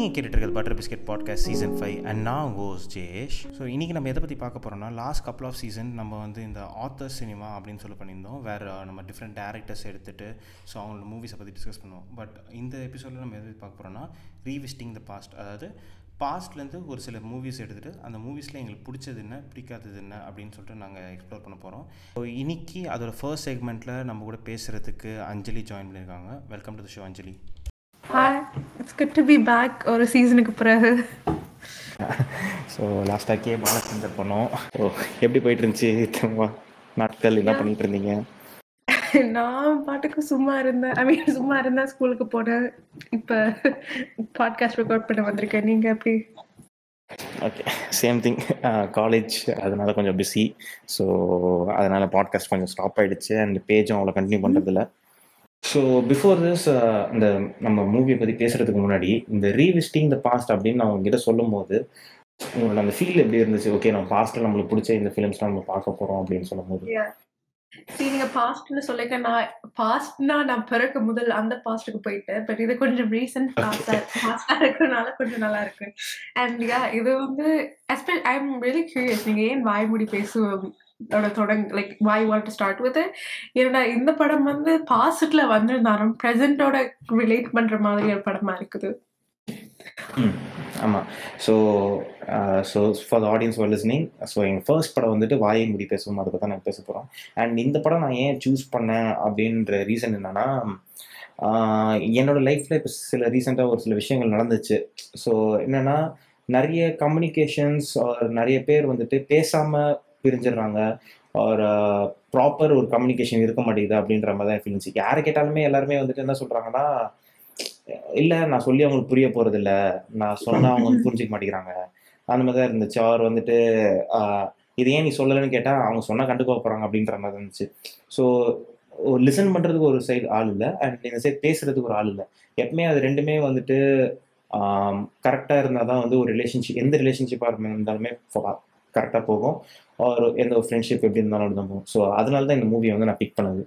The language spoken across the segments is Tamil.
நீங்கள் கேட்டுட்டு இருக்கிறது butter biscuit podcast season five and நான் கோஸ் ஜெயேஷ் ஸோ இன்றைக்கி நம்ம எதை பற்றி பார்க்க போகிறோம்னா லாஸ்ட் கப்பல் ஆஃப் சீசன் நம்ம வந்து இந்த ஆத்தர் சினிமா அப்படின்னு சொல்லி பண்ணியிருந்தோம் வேறு நம்ம டிஃப்ரெண்ட் டேரக்டர்ஸ் எடுத்துகிட்டு ஸோ அவங்களோட மூவிஸை பற்றி டிஸ்கஸ் பண்ணுவோம் பட் இந்த எபிசோடில் நம்ம எது பார்க்க போகிறோம்னா ரீவிஸ்டிங் த பாஸ்ட் அதாவது பாஸ்ட்லேருந்து ஒரு சில மூவிஸ் எடுத்துகிட்டு அந்த மூவிஸில் எங்களுக்கு பிடிச்சது என்ன பிடிக்காதது என்ன அப்படின்னு சொல்லிட்டு நாங்கள் எக்ஸ்ப்ளோர் பண்ண போகிறோம் ஸோ இன்னைக்கு அதோட ஃபர்ஸ்ட் செக்மெண்ட்டில் நம்ம கூட பேசுகிறதுக்கு அஞ்சலி ஜாயின் பண்ணியிருக்காங்க welcome to the show Anjali hi it's good to be back ஒரு சீசனுக்கு பிறகு ஸோ லாஸ்ட்டாக கே பாலச்சந்தர் பண்ணோம் ஸோ எப்படி போயிட்டு இருந்துச்சு திரும்ப நாட்கள் என்ன பண்ணிட்டு இருந்தீங்க நான் பாட்டுக்கு சும்மா இருந்தேன் ஐ மீன் சும்மா இருந்தேன் ஸ்கூலுக்கு போனேன் இப்போ பாட்காஸ்ட் ரெக்கார்ட் பண்ண வந்திருக்கேன் நீங்க எப்படி ஓகே சேம் திங் காலேஜ் அதனால கொஞ்சம் பிஸி ஸோ அதனால பாட்காஸ்ட் கொஞ்சம் ஸ்டாப் ஆயிடுச்சு அண்ட் பேஜும் அவ்வளோ கண்டினியூ பண்ணுறதில்ல ஸோ பிஃபோர் திஸ் இந்த நம்ம மூவியை பற்றி பேசுறதுக்கு முன்னாடி இந்த ரீவிஸ்டிங் த பாஸ்ட் அப்படின்னு நான் உங்ககிட்ட சொல்லும் போது உங்களோட அந்த ஃபீல் எப்படி இருந்துச்சு ஓகே நம்ம பாஸ்ட்டில் நம்மளுக்கு பிடிச்ச இந்த ஃபிலிம்ஸ்லாம் நம்ம பார்க்க போகிறோம் அப்படின்னு சொல்லும் போது சரி நீங்க பாஸ்ட்னு சொல்லிக்க நான் பாஸ்ட்னா நான் பிறக்க முதல் அந்த பாஸ்ட்டுக்கு போயிட்டேன் பட் இது கொஞ்சம் ரீசன்ட் பாஸ்டா பாஸ்டா இருக்கிறதுனால கொஞ்சம் நல்லா இருக்கு அண்ட் யா இது வந்து ஐ எம் ரியலி கியூரியஸ் நீங்க ஏன் வாய்மொழி பேசுவோம் தொடங் like why want to start with ஏன்னா இந்த படம் வந்து பாஸ்ட்ல வந்திருந்தாலும் ப்ரெசென்ட்டோட ரிலேட் பண்ற மாதிரி ஒரு படமா இருக்குது ஆமாம் so so for the audience for listening so எங்கள் ஃபர்ஸ்ட் படம் வந்துட்டு வாயை முடி பேசுவோம் அதை பற்றி நான் பேச போகிறோம் அண்ட் இந்த படம் நான் ஏன் சூஸ் பண்ணேன் அப்படின்ற ரீசன் என்னன்னா என்னோட லைஃப்பில் இப்போ சில ரீசெண்டாக ஒரு சில விஷயங்கள் நடந்துச்சு ஸோ என்னென்னா நிறைய கம்யூனிகேஷன்ஸ் நிறைய பேர் வந்துட்டு பேசாமல் பிரிஞ்சிடுறாங்க ஒரு ப்ராப்பர் ஒரு கம்யூனிகேஷன் இருக்க மாட்டேங்குது அப்படின்ற மாதிரி தான் ஃபீலிங்ஸ் யாரை கேட்டாலுமே எல்லாருமே வந்துட்டு என்ன சொல்கிறாங்கன்னா இல்லை நான் சொல்லி அவங்களுக்கு புரிய போகிறது இல்லை நான் சொன்னால் அவங்க வந்து புரிஞ்சிக்க மாட்டேங்கிறாங்க அந்த மாதிரி தான் இருந்துச்சு அவர் வந்துட்டு இது ஏன் நீ சொல்லலைன்னு கேட்டால் அவங்க சொன்னால் கண்டுக்க போகிறாங்க அப்படின்ற மாதிரி இருந்துச்சு ஸோ ஒரு லிசன் பண்ணுறதுக்கு ஒரு சைடு ஆள் இல்லை அண்ட் இந்த சைடு பேசுறதுக்கு ஒரு ஆள் இல்லை எப்பவுமே அது ரெண்டுமே வந்துட்டு கரெக்டாக இருந்தால் தான் வந்து ஒரு ரிலேஷன்ஷிப் எந்த ரிலேஷன்ஷிப்பாக இருந்தாலுமே கரெக்டாக போகும் ஒரு எந்த ஒரு ஃப்ரெண்ட்ஷிப் எப்படி இருந்தாலும் தான் போகும் ஸோ அதனால தான் இந்த மூவியை வந்து நான் பிக் பண்ணது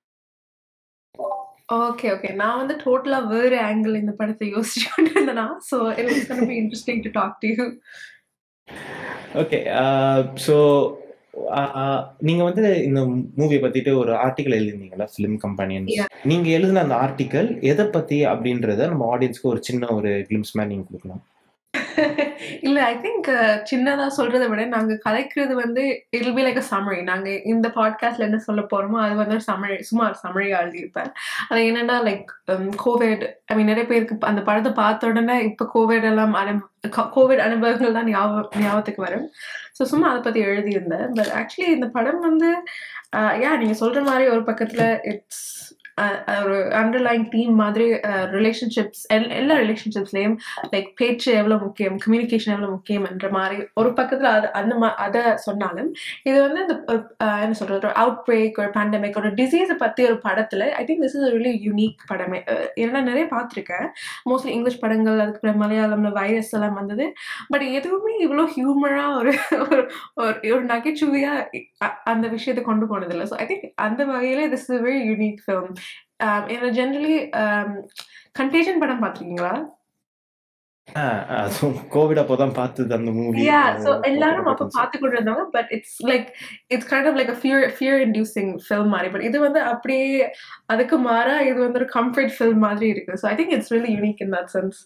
ஓகே ஓகே நான் வந்து டோட்டலா வேற ஆங்கிள் இந்த படத்தை யோசிச்சு கொண்டு இருந்தேனா so it's gonna be interesting to talk to you okay so நீங்க வந்து இந்த மூவியை பத்திட்டு ஒரு ஆர்டிக்கல் எழுதிருந்தீங்களா ஃபிலிம் கம்பெனியன்ஸ் நீங்க எழுதின அந்த ஆர்டிக்கல் எதை பத்தி அப்படின்றத நம்ம ஆடியன்ஸ்க்கு ஒரு சின்ன ஒரு கிளிம்ஸ் மாதிரி நீங்க கொடுக்கலாம் இல்ல ஐ திங்க் சின்னதா சொல்றதை விட நாங்க கலைக்கிறது வந்து இல் பி லைக் அ சமரி நாங்க இந்த பாட்காஸ்ட்ல என்ன சொல்ல போறோமோ அது வந்து ஒரு சமரி சும்மா ஒரு சமரியா எழுதியிருப்பேன் அது என்னன்னா லைக் கோவிட் ஐ மீன் நிறைய பேருக்கு அந்த படத்தை பார்த்த உடனே இப்ப கோவிட் எல்லாம் கோவிட் அனுபவங்கள் தான் ஞாபகம் ஞாபகத்துக்கு வரும் ஸோ சும்மா அதை பத்தி எழுதியிருந்தேன் பட் ஆக்சுவலி இந்த படம் வந்து யா நீங்க சொல்ற மாதிரி ஒரு பக்கத்துல இட்ஸ் ஒரு அண்டர்லைன் தீம் மாதிரி ரிலேஷன்ஷிப்ஸ் எல்லா ரிலேஷன்ஷிப்ஸ்லேயும் லைக் பேச்சு எவ்வளோ முக்கியம் கம்யூனிகேஷன் எவ்வளோ முக்கியம்ன்ற மாதிரி ஒரு பக்கத்தில் அது அந்த மா அதை சொன்னாலும் இது வந்து இந்த என்ன சொல்கிறது ஒரு அவுட் பிரேக் ஒரு பேண்டமிக் ஒரு டிசீஸை பற்றி ஒரு படத்தில் I think this is really unique படமே ஏன்னா நிறைய பார்த்துருக்கேன் மோஸ்ட்லி இங்கிலீஷ் படங்கள் அதுக்கப்புறம் மலையாளம்ல வைரஸ் எல்லாம் வந்தது பட் எதுவுமே இவ்வளோ ஹியூமராக ஒரு ஒரு நகைச்சுவையாக அந்த விஷயத்தை கொண்டு போனதில்லை ஸோ ஐ திங்க் அந்த வகையில் this is very unique film ஏன்னா ஜென்ரலி கண்டேஜன் படம் பார்த்துருக்கீங்களா அதுவும் கோவிட் அப்போதான் பார்த்தது அந்த மூவி யா சோ எல்லாரும் அப்ப பார்த்து கொண்டு இருந்தாங்க but it's like it's kind of like fear fear inducing film மாதிரி பட் இது வந்து அப்படியே அதுக்கு மாறா இது வந்து ஒரு கம்ஃபர்ட் ஃபில்ம் மாதிரி இருக்கு so I think it's really unique in that sense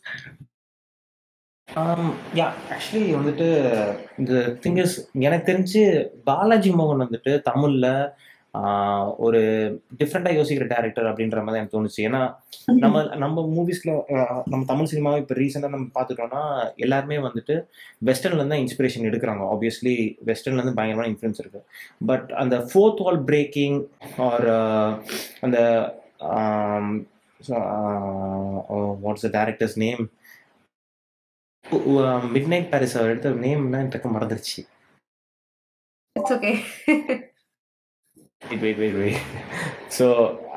yeah actually வந்துட்டு இந்த திங் இஸ் எனக்கு தெரிஞ்சு பாலாஜி மோகன் வந்துட்டு தமிழ்ல ஒரு டிஃப்ரெண்டாக யோசிக்கிற டேரக்டர் அப்படின்ற மாதிரி எனக்கு தோணுச்சு ஏன்னா நம்ம நம்ம மூவிஸ்ல நம்ம தமிழ் சினிமாவை இப்போ ரீசெண்டாக நம்ம பார்த்துட்டோம்னா எல்லாருமே வந்துட்டு வெஸ்டர்ன்ல தான் இன்ஸ்பிரேஷன் எடுக்கிறாங்க ஆப்வியஸ்லி வெஸ்டர்ன்ல இருந்து பயங்கரமான இன்ஃப்ளூன்ஸ் இருக்கு பட் அந்த ஃபோர்த் வால் பிரேக்கிங் ஆர் அந்த what's the director's name midnight Paris அவர் எடுத்த நேம் எனக்கு மறந்துருச்சு it's okay wait wait wait wait so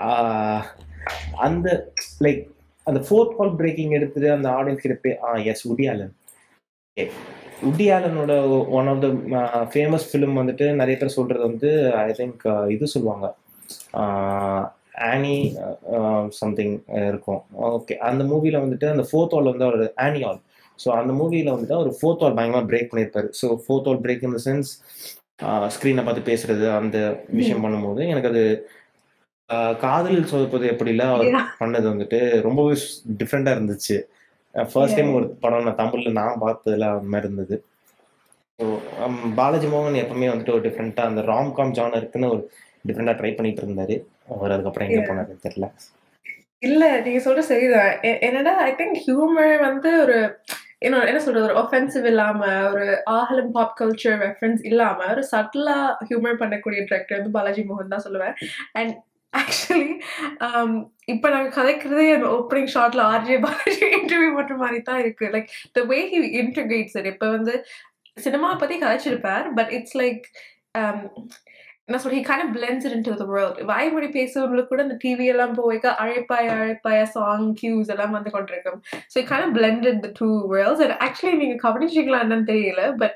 அந்த லைக் அந்த ஃபோர்த் வால் பிரேக்கிங் எடுத்துட்டு அந்த ஆடியன்ஸ் கிட்ட பே ah yes Woody Allen Woody ஆலனோட one of the famous film வந்துட்டு நிறைய பேர் சொல்றது வந்து ஐ திங்க் இது சொல்லுவாங்க ஆனி சம்திங் இருக்கும் ஓகே அந்த மூவியில் வந்துட்டு அந்த ஃபோர்த் வால் வந்து அவர் ஆனி ஆல் ஸோ அந்த மூவியில் வந்துட்டு அவர் ஃபோர்த் வால் பயங்கரமாக பிரேக் பண்ணியிருப்பாரு so fourth wall break in the sense ஸ்க்ரீனை பார்த்து பேசுறது அந்த விஷயம் பண்ணும்போது எனக்கு அது ஆஹ், காதல் சொதப்பது எப்படிலாம் அவர் Yeah. பண்ணது வந்துட்டு ரொம்பவே டிஃப்ரெண்டாக இருந்துச்சு ஃபர்ஸ்ட் டைம் Yeah. ஒரு படம் நான் தமிழில் நான் பார்த்ததுல அந்த மாதிரி இருந்தது ஸோ பாலாஜி மோகன் எப்பவுமே வந்துட்டு ஒரு டிஃப்ரெண்ட்டாக அந்த ராம்காம் ஜானருக்குன்னு ஒரு டிஃப்ரெண்டாக ட்ரை பண்ணிட்டு இருந்தாரு அவர் அதுக்கப்புறம் எங்கே Yeah. போனாருன்னு தெரியல இல்ல நீங்க சொல்ற சரிதான் எ- என்னடா ஐ திங்க் ஹியூமர் வந்து ஒரு என்ன என்ன சொல்றது ஒரு ஒஃபென்சிவ் இல்லாம ஒரு ஆஹலம் பாப் கல்ச்சர் ரெஃபரன்ஸ் இல்லாம ஒரு சட்டிலா ஹியூமர் பண்ணக்கூடிய டிரெக்டர் வந்து பாலாஜி மோகன் தான் சொல்லுவேன் அண்ட் ஆக்சுவலி இப்ப நாங்க கதைக்கிறதே அந்த ஓப்பனிங் ஷாட்ல ஆர்ஜே பாலாஜி இன்டர்வியூ பண்ற மாதிரி தான் இருக்கு like the way he integrates it இப்ப வந்து சினிமா பத்தி கதைச்சிருப்பார் பட் இட்ஸ் லைக் என்ன சொல்ற he kind of blends it into the world வாய்மொழி பேசுறவங்களுக்கு கூட இந்த டிவி எல்லாம் போய்க்க அழைப்பாய அழைப்பாய சாங் கியூஸ் எல்லாம் வந்து கொண்டிருக்கும் so it kind of blended the two worlds and actually நீங்க கவனிச்சிங்களா என்னன்னு தெரியல பட்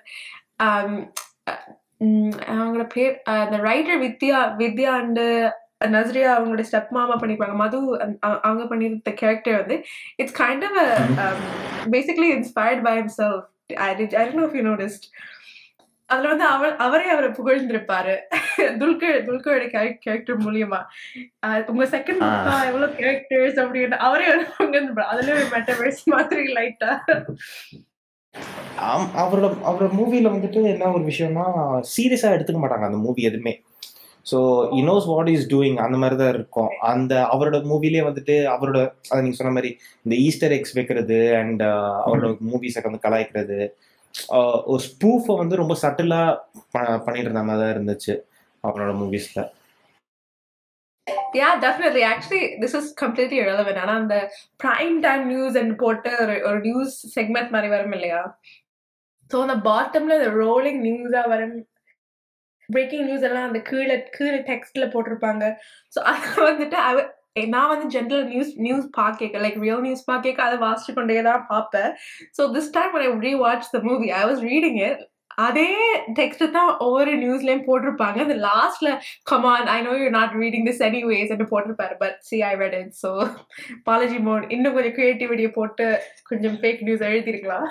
அவங்களோட பேர் அஹ், அந்த ரைட்டர் வித்யா வித்யா அண்ட் நஸ்ரியா அவங்களோட ஸ்டெப் மாமா பண்ணிருப்பாங்க மது அந்த- அவ- அவங்க பண்ணிருந்த கேரக்டர் வந்து it's kind of basically inspired by himself I did I don't know if you noticed அதுல வந்து அவர் அவரே அவரை புகழ்ந்திருப்பாரு துல்கர் துல்கரோட கேரக்டர் மூலியமா ஆஹ் உங்க செகண்ட் ஆ. புக்கா எவ்வளவு கேரக்டர்ஸ் அப்படின்னு அவரே வந்து புகழ்ந்திருப்பாரு அதுல ஒரு மெட்டவர்ஸ் மாதிரி லைட்டா ஆம், அவரோட அவரோட மூவில வந்துட்டு என்ன ஒரு விஷயம்னா சீரியஸா எடுத்துக்க மாட்டாங்க அந்த மூவி எதுவுமே so he knows what is doing அந்த மாதிரி தான் இருக்கும் அந்த அவரோட மூவிலே வந்துட்டு அவரோட அது நீங்க சொன்ன மாதிரி இந்த ஈஸ்டர் எக்ஸ் வைக்கிறது அண்ட் அவரோட மூவிஸை வந்து கலாய்க்கிறது ஆஹ் ஒரு ஸ்பூஃபை வந்து ரொம்ப சட்டிலா பண்ணிட்டு இருந்த மாதிரி தான் இருந்துச்சு அவரோட மூவிஸ்ல Yeah, definitely. Actually, this is completely irrelevant. ஆனா அந்த prime time news and போட்டு ஒரு ஒரு நியூஸ் செக்மெண்ட் மாதிரி வரும் இல்லையா ஸோ அந்த பாட்டம்ல இந்த ரோலிங் நியூஸா வரும் பிரேக்கிங் நியூஸ் எல்லாம் அந்த கீழே கீழே டெக்ஸ்ட்ல போட்டிருப்பாங்க ஸோ அது வந்துட்டு அவ எ- நான் வந்து ஜென்ரல் நியூஸ் நியூஸ் பார்க்க லைக் ரியல் நியூஸ் பார்க்க அதை வாசிச்சு கொண்டே தான் பார்ப்பேன் so this time I rewatch the movie I was reading it அதே டெக்ஸ்ட் தான் ஒவ்வொரு நியூஸ்லயும் போட்டிருப்பாங்க அந்த லாஸ்ட்ல come on i know you're not reading this anyways and போட்டிருப்பாரு but see i read it so apology mode இன்னும் கொஞ்சம் creativity போட்டு கொஞ்சம் fake news எழுதிருக்கலாம்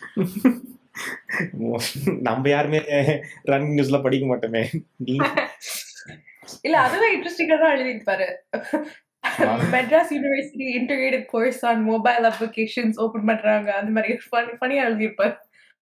நம்ம யாருமே ரன்னிங் நியூஸ்ல படிக்க மாட்டோமே நீ இல்ல அதுவே இன்ட்ரெஸ்டிங்கா தான் எழுதிருப்பாரு Madras university integrated course on mobile applications open பண்றாங்க அந்த மாதிரி ஃபன் ஃபனியா எழுதியிருப்பாரு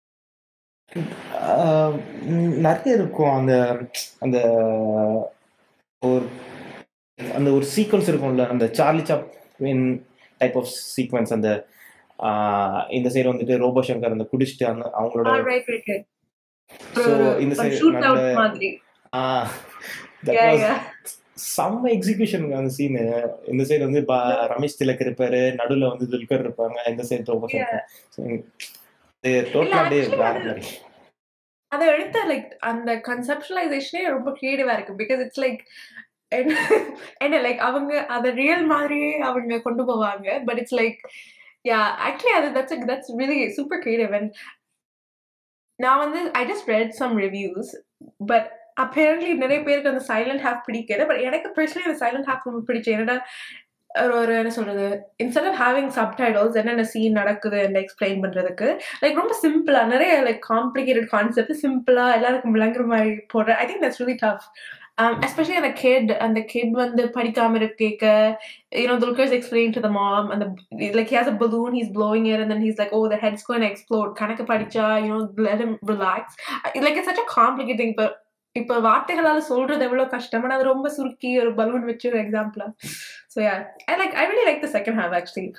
ஆஹ் உம் நிறைய இருக்கும் அந்த அந்த ஒரு அந்த ஒரு சீக்வன்ஸ் இருக்கும்ல அந்த Charlie Chaplin type of sequence அந்த ஆஹ் இந்த சைடு வந்துட்டு ரோபோ சங்கர் அந்த குடிச்சிட்டு அந்த அவங்களோட ரைட் ரைட் ரைட் ஸோ இந்த சைடு ஷூட் நல்ல அவுட் மாதிரி ஆஹ் that Yeah, was yeah. செம்ம எக்ஸிகியூஷன் அந்த சீனு இந்த சைடு வந்து பா- ரமேஷ் திலக் இருப்பாரு நடுவுல வந்து துல்கர் இருப்பாங்க இந்த சைடு ரோபோ சங்கர் டோட்டலா டே actually வேற அது- மாதிரி அதை எடுத்த லைக் அந்த கன்செப்டுவலைசேஷனே ரொம்ப கிரியேட்டிவா இருக்கு பிகாஸ் இட்ஸ் லைக் என்ன லைக் அவங்க அதை ரியல் மாதிரியே அவங்க கொண்டு போவாங்க but it's like yeah actually அது that's that's really super creative and நான் வந்து I just read some reviews but apparently நிறைய பேருக்கு அந்த சைலண்ட் ஹாஃப் பிடிக்கல பட் எனக்கு பர்சனலி அந்த சைலண்ட் ஹாஃப் ரொம்ப பிடிச்சது என்னடா ஒரு ஒரு என்ன சொல்றது இன்ஸ்டெட் ஆஃப் ஹேவிங் சப்டைட்டில்ஸ் என்னென்ன சீன் நடக்குது எக்ஸ்பிளைன் பண்றதுக்கு லைக் ரொம்ப சிம்பிளா நிறைய லைக் காம்ப்ளிகேட்டட் கான்செப்ட் சிம்பிளா எல்லாருக்கும் விளங்குற மாதிரி போடுற I think that's really tough especially அந்த கிட் அந்த கிட் வந்து படிக்காம இருக்க you know Dulquer's explaining to the mom and the like he has a balloon he's blowing it and then he's like oh the head's going to explode kanaka padicha you know let him relax I- like it's such a complicated thing but இப்போ வார்த்தைகளால சொல்றது எவ்வளவு கஷ்டம் ஆனா அது ரொம்ப சுருக்கி ஒரு பலூன் வச்சு ஒரு எக்ஸாம்பிளா so yeah I like I really like the second half actually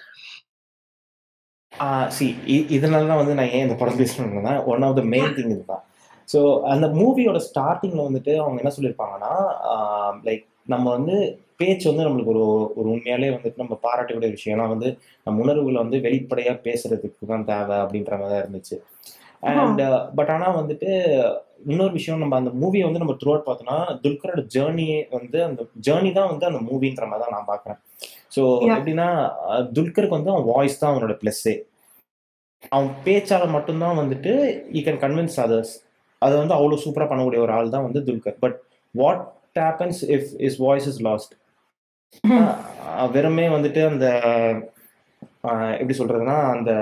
see இதனால தான் வந்து நான் ஏன் இந்த படம் பேசணும்னா one of the main thing இதுதான் ஸோ அந்த மூவியோட ஸ்டார்டிங்கில் வந்துட்டு அவங்க என்ன சொல்லியிருப்பாங்கன்னா லைக் நம்ம வந்து பேச்சு வந்து நம்மளுக்கு ஒரு ஒரு உண்மையாலே வந்துட்டு நம்ம பாராட்டக்கூடிய விஷயம் ஏன்னா வந்து நம்ம உணர்வுகளை வந்து வெளிப்படையாக பேசுறதுக்கு தான் தேவை அப்படின்ற மாதிரி தான் இருந்துச்சு அண்ட் பட் ஆனால் வந்துட்டு இன்னொரு விஷயம் நம்ம அந்த மூவியை வந்து நம்ம த்ரூ அவுட் பார்த்தோம்னா துல்கரோட ஜேர்னி வந்து அந்த ஜேர்னி தான் வந்து அந்த மூவின்ற மாதிரி தான் நான் பார்க்குறேன் ஸோ Yeah. எப்படின்னா அஹ், துல்கருக்கு வந்து அவன் வாய்ஸ் தான் அவனோட ப்ளஸ்ஸே அவன் பேச்சால மட்டும்தான் வந்துட்டு ஈ கேன் கன்வின்ஸ் அதர்ஸ் அதை வந்து அவ்வளோ சூப்பராக பண்ணக்கூடிய ஒரு ஆள் தான் வந்து Dulquer but what happens if is voice is lost ah வெறுமே வந்துட்டு அந்த ஆஹ் எப்படி சொல்றதுன்னா அந்த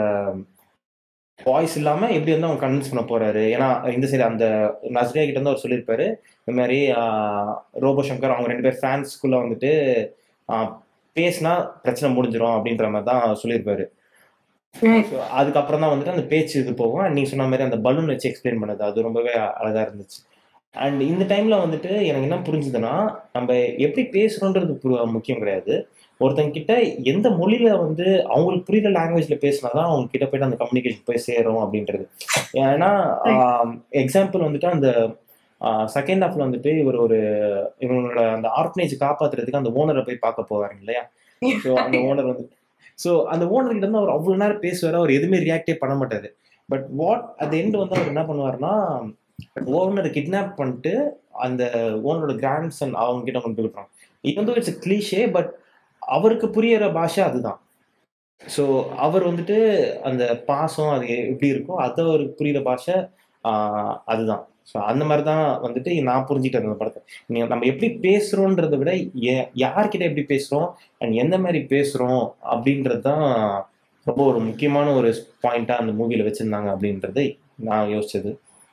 வாய்ஸ் இல்லாம எப்படி வந்து அவங்க கன்வின்ஸ் பண்ண போறாரு ஏன்னா இந்த சைடு அந்த நஸ்ரியா கிட்ட இருந்து அவர் சொல்லியிருப்பாரு இந்த மாதிரி ஆஹ் ரோபோ சங்கர் அவங்க ரெண்டு பேர் ஃபேன்ஸ்குள்ள வந்துட்டு ஆஹ் பேசினா பிரச்சனை முடிஞ்சிடும் அப்படின்ற மாதிரி தான் சொல்லியிருப்பாரு So, அதுக்கப்புறம் தான் வந்துட்டு அந்த பேச்சு இது போகும் And நீங்க சொன்ன மாதிரி அந்த பலூன் வச்சு எக்ஸ்பிளைன் பண்ணது அது ரொம்பவே அழகா இருந்துச்சு அண்ட் இந்த டைம்ல வந்துட்டு எனக்கு என்ன புரிஞ்சுதுன்னா நம்ம எப்படி பேசுறோன்றது பு- முக்கியம் கிடையாது ஒருத்தங்க கிட்ட எந்த மொழியில வந்து அவங்களுக்கு புரியுற லாங்குவேஜ்ல பேசினாதான் அவங்க கிட்ட போயிட்டு அந்த கம்யூனிகேஷன் போய் சேரும் அப்படின்றது ஏன்னா எக்ஸாம்பிள் வந்துட்டு அந்த செகண்ட் ஹாஃப்ல வந்துட்டு இவர் ஒரு இவங்களோட அந்த ஆர்ஃபனேஜ் காப்பாத்துறதுக்கு அந்த ஓனரை போய் பார்க்க போவாருங்க இல்லையா ஸோ அந்த ஓனர் வந்து ஸோ அந்த ஓனர் கிட்ட இருந்து அவர் அவ்வளவு நேரம் பேசுவார் அவர் எதுவுமே ரியாக்டே பண்ண மாட்டாரு but what at the end வந்து அவர் என்ன பண்ணுவாருன்னா ஓனரை கிட்னாப் பண்ணிட்டு அந்த ஓனரோட கிராண்ட் சன் அவங்க கிட்ட கொண்டு போய் கொடுப்பாங்க இது வந்து இட்ஸ் கிளீஷே பட் அவருக்கு புரியற பாஷை அதுதான் ஸோ அவர் வந்துட்டு அந்த பாசம் அது எப்படி இருக்கோ அது அவருக்கு புரியுற பாஷை ஆஹ், அதுதான் ஸோ அந்த மாதிரி தான் வந்துட்டு நான் புரிஞ்சுக்கிட்டேன் அந்த படத்தை நீ நம்ம எப்படி பேசுறோன்றதை விட எ- யார்கிட்ட எப்படி பேசுறோம் அண்ட் எந்த மாதிரி பேசுறோம் அப்படின்றது தான் ரொம்ப ஒரு முக்கியமான ஒரு பாயிண்டா அந்த மூவில வச்சிருந்தாங்க அப்படின்றது நான் யோசிச்சது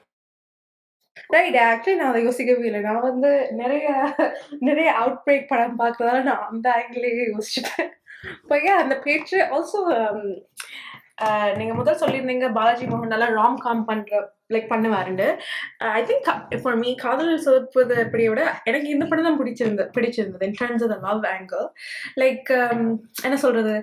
ரைட் ஆக்சுவலி நான் அதை யோசிக்கவே இல்லை நான் வந்து நிறைய நிறைய அவுட் பிரேக் படம் பார்க்கறதால நான் அந்த ஆங்கிலேயே யோசிச்சுட்டேன் பையா அந்த பேச்சு ஆல்சோ நீங்க முதல் சொல்லியிருந்தீங்க பாலாஜி மோகன் நல்லா ராம் காம் பண்ற லைக் பண்ணுவாருண்டு ஐ திங்க் ஃபார் மீ காதல் சொதுப்பது அப்படியை விட எனக்கு இந்த படம் தான் பிடிச்சிருந்தது பிடிச்சிருந்தது in terms of love angle like என்ன சொல்றது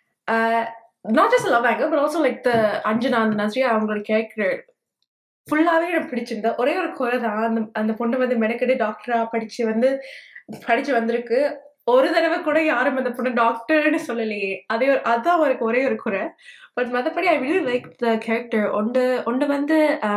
not just love angle but also like the Anjana அந்த நஸ்ரியா அவங்களோட கேரக்டர் ஃபுல்லாவே எனக்கு பிடிச்சிருந்தா ஒரே ஒரு குறை தான் அந்த அந்த பொண்ணு வந்து மெனக்கெட்டு டாக்டரா படிச்சு வந்து படிச்சு வந்திருக்கு ஒரு தடவை கூட யாரும் அந்த பொண்ணு டாக்டர்னு சொல்லலையே அதே ஒரு அதான் அவருக்கு ஒரே ஒரு குறை பட் மற்றபடி I really like the character ஒன்று ஒன்று வந்து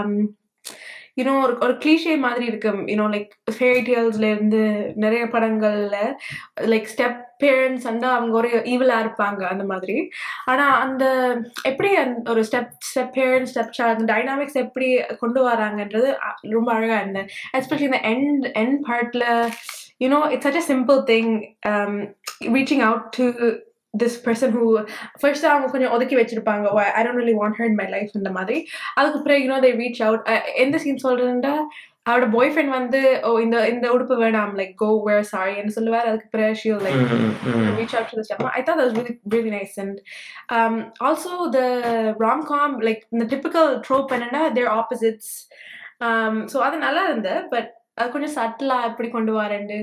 யூனோ ஒரு ஒரு கிளீஷே மாதிரி இருக்கு யூனோ லைக் ஃபேரி டேல்ஸ்ல இருந்து நிறைய படங்கள்ல லைக் ஸ்டெப் பேரண்ட்ஸ் வந்து அவங்க ஒரு ஈவலா இருப்பாங்க அந்த மாதிரி ஆனா அந்த எப்படி அந்த ஒரு step step parent step child அந்த டைனாமிக்ஸ் எப்படி கொண்டு வராங்கன்றது அ- ரொம்ப அழகா இருந்தேன் எஸ்பெஷலி இந்த எண்ட் எண்ட் பார்ட்ல you know it's such a simple thing reaching out to this person who first அவங்க கொஞ்சம் ஒதுக்கி வச்சிருப்பாங்க I don't really want her in my life இந்த மாதிரி அதுக்கு பிறகு யூனோ they reach out அஹ் எந்த சீன் சொல்றேன்டா அவரோட பாய் ஃப்ரெண்ட் வந்து ஓ இந்த இந்த உடுப்பு வேணாம் லைக் கோ வேர் சாரின்னு சொல்லுவார் அதுக்கு பிறகு she'll like reach out to the stepmom. I thought that was really really nice and um, also the rom com like the typical trope என்னன்னா they're opposites. Um, so அது நல்லா இருந்தது பட் அது கொஞ்சம் சட்டிலா எப்படி கொண்டு வரேன்னு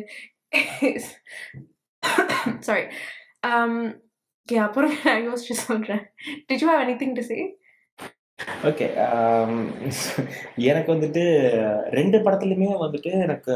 சாரி um, yeah அப்புறம் நான் யோசிச்சு சொல்றேன் did you have anything to say okay எனக்கு வந்துட்டு ரெண்டு படத்துலையுமே வந்துட்டு எனக்கு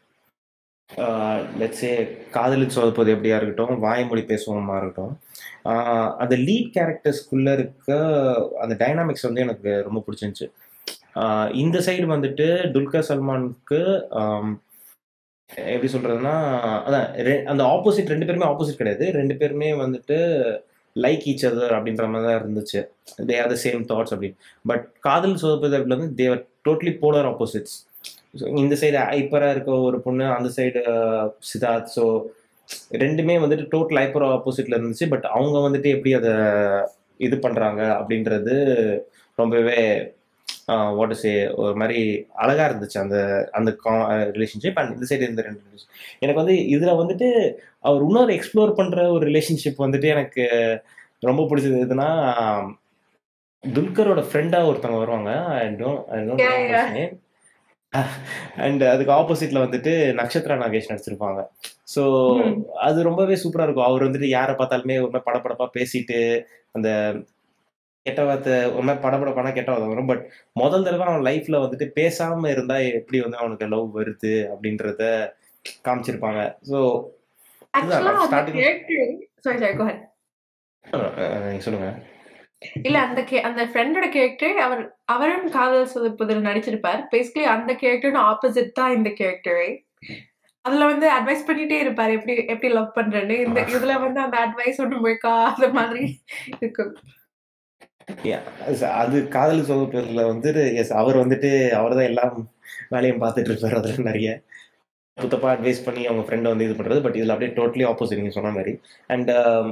லெட்ஸே காதலில் சோதப்பது எப்படியா இருக்கட்டும் வாய்மொழி பேசுவோமா இருக்கட்டும் ஆஹ் அந்த லீட் கேரக்டர்ஸ்குள்ள இருக்க அந்த டைனாமிக்ஸ் வந்து எனக்கு ரொம்ப பிடிச்சிருந்துச்சு ஆஹ் இந்த சைடு வந்துட்டு துல்கர் சல்மானுக்கு ஆம், எப்படி சொல்றதுன்னா அதான் ரெ- அந்த ஆப்போசிட் ரெண்டு பேருமே ஆப்போசிட் கிடையாது ரெண்டு பேருமே வந்துட்டு லைக் ஈச் அதர் அப்படின்ற மாதிரி தான் இருந்துச்சு they are the same thoughts அப்படின்னு பட் காதல் சோதப்பதில் வந்து தேவர் டோட்டலி போலர் ஆப்போசிட்ஸ் இந்த சைடு ஐப்பராக இருக்க ஒரு பொண்ணு அந்த சைடு சித்தார்த் ஸோ ரெண்டுமே வந்துட்டு டோட்டல் ஐப்பர் ஆப்போசிட்ல இருந்துச்சு பட் அவங்க வந்துட்டு எப்படி அதை இது பண்றாங்க அப்படின்றது ரொம்பவே வாட் சே ஒரு மாதிரி அழகா இருந்துச்சு அந்த அந்த ரிலேஷன்ஷிப் அண்ட் இந்த சைடு இந்த ரெண்டு relationship. எனக்கு வந்து இதுல வந்துட்டு அவர் இன்னொரு எக்ஸ்ப்ளோர் பண்ற ஒரு ரிலேஷன்ஷிப் வந்துட்டு எனக்கு ரொம்ப பிடிச்சது எதுனா துல்கரோட ஃப்ரெண்டா ஒருத்தவங்க வருவாங்க I don't Yeah, yeah. Name and அதுக்கு ஆப்போசிட்ல வந்துட்டு நட்சத்திரா நாகேஷ் நடிச்சிருப்பாங்க ஸோ Hmm. அது ரொம்பவே சூப்பரா இருக்கும் அவர் வந்துட்டு யாரை பார்த்தாலுமே ஒரு மாதிரி படபடப்பா பேசிட்டு அந்த கெட்ட வார்த்தை ஒரு மாதிரி படபடப்பானா கெட்ட வார்த்தை வரும் பட் முதல் தடவை அவன் லைஃப்ல வந்துட்டு பேசாம இருந்தா எப்படி வந்து அவனுக்கு லவ் வருது அப்படின்றத காமிச்சிருப்பாங்க ஸோ ஆக்சுவலா அந்த starting- character sorry sorry go நீங்க சொல்லுங்க இல்ல அந்த கே- அந்த ஃப்ரெண்டோட கேரக்டர் அவர் அவரும் காதல் சொதுப்புதில் நடிச்சிருப்பார் பேசிக்கலி அந்த கேரக்டர் ஆப்போசிட் தான் இந்த கேரக்டரே அதுல வந்து அட்வைஸ் பண்ணிட்டே இருப்பார் எப்படி எப்படி லவ் பண்றேன்னு இந்த இதுல வந்து அந்த அட்வைஸ் ஒண்ணும் இருக்காத மாதிரி இருக்கும் Yeah, அது காதல் சொல்றதுல வந்துட்டு எஸ் அவர் வந்துட்டு அவர் தான் எல்லா வேலையும் பார்த்துட்டு இருப்பாரு அதுல நிறைய தப்பா அட்வைஸ் பண்ணி அவங்க ஃப்ரெண்டை வந்து இது பண்றது பட் இதுல அப்படியே டோட்டலி ஆப்போசிட் நீங்க சொன்ன மாதிரி அண்ட்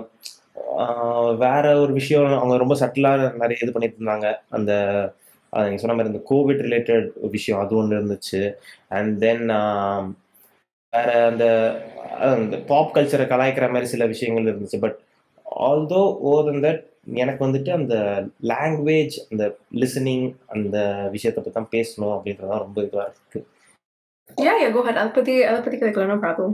வேற ஒரு விஷயம் அவங்க ரொம்ப சட்டிலா நிறைய இது பண்ணிட்டு இருந்தாங்க அந்த அஹ், நீங்க சொன்ன மாதிரி இந்த கோவிட் ரிலேட்டட் விஷயம் அது ஒன்று இருந்துச்சு அண்ட் தென் வேற அந்த அஹ், இந்த பாப் கல்ச்சரை கலாய்க்கிற மாதிரி சில விஷயங்கள் இருந்துச்சு but although over than that எனக்கு வந்துட்டு அந்த லாங்குவேஜ் அந்த லிசனிங் அந்த விஷயத்தை பற்றி தான் பேசணும் அப்படின்றது தான் ரொம்ப இதுவாக இருக்கு யா யா கோ ஹெட் அதை பத்தி அதை பத்தி கேட்கலாம் நோ ப்ராப்ளம்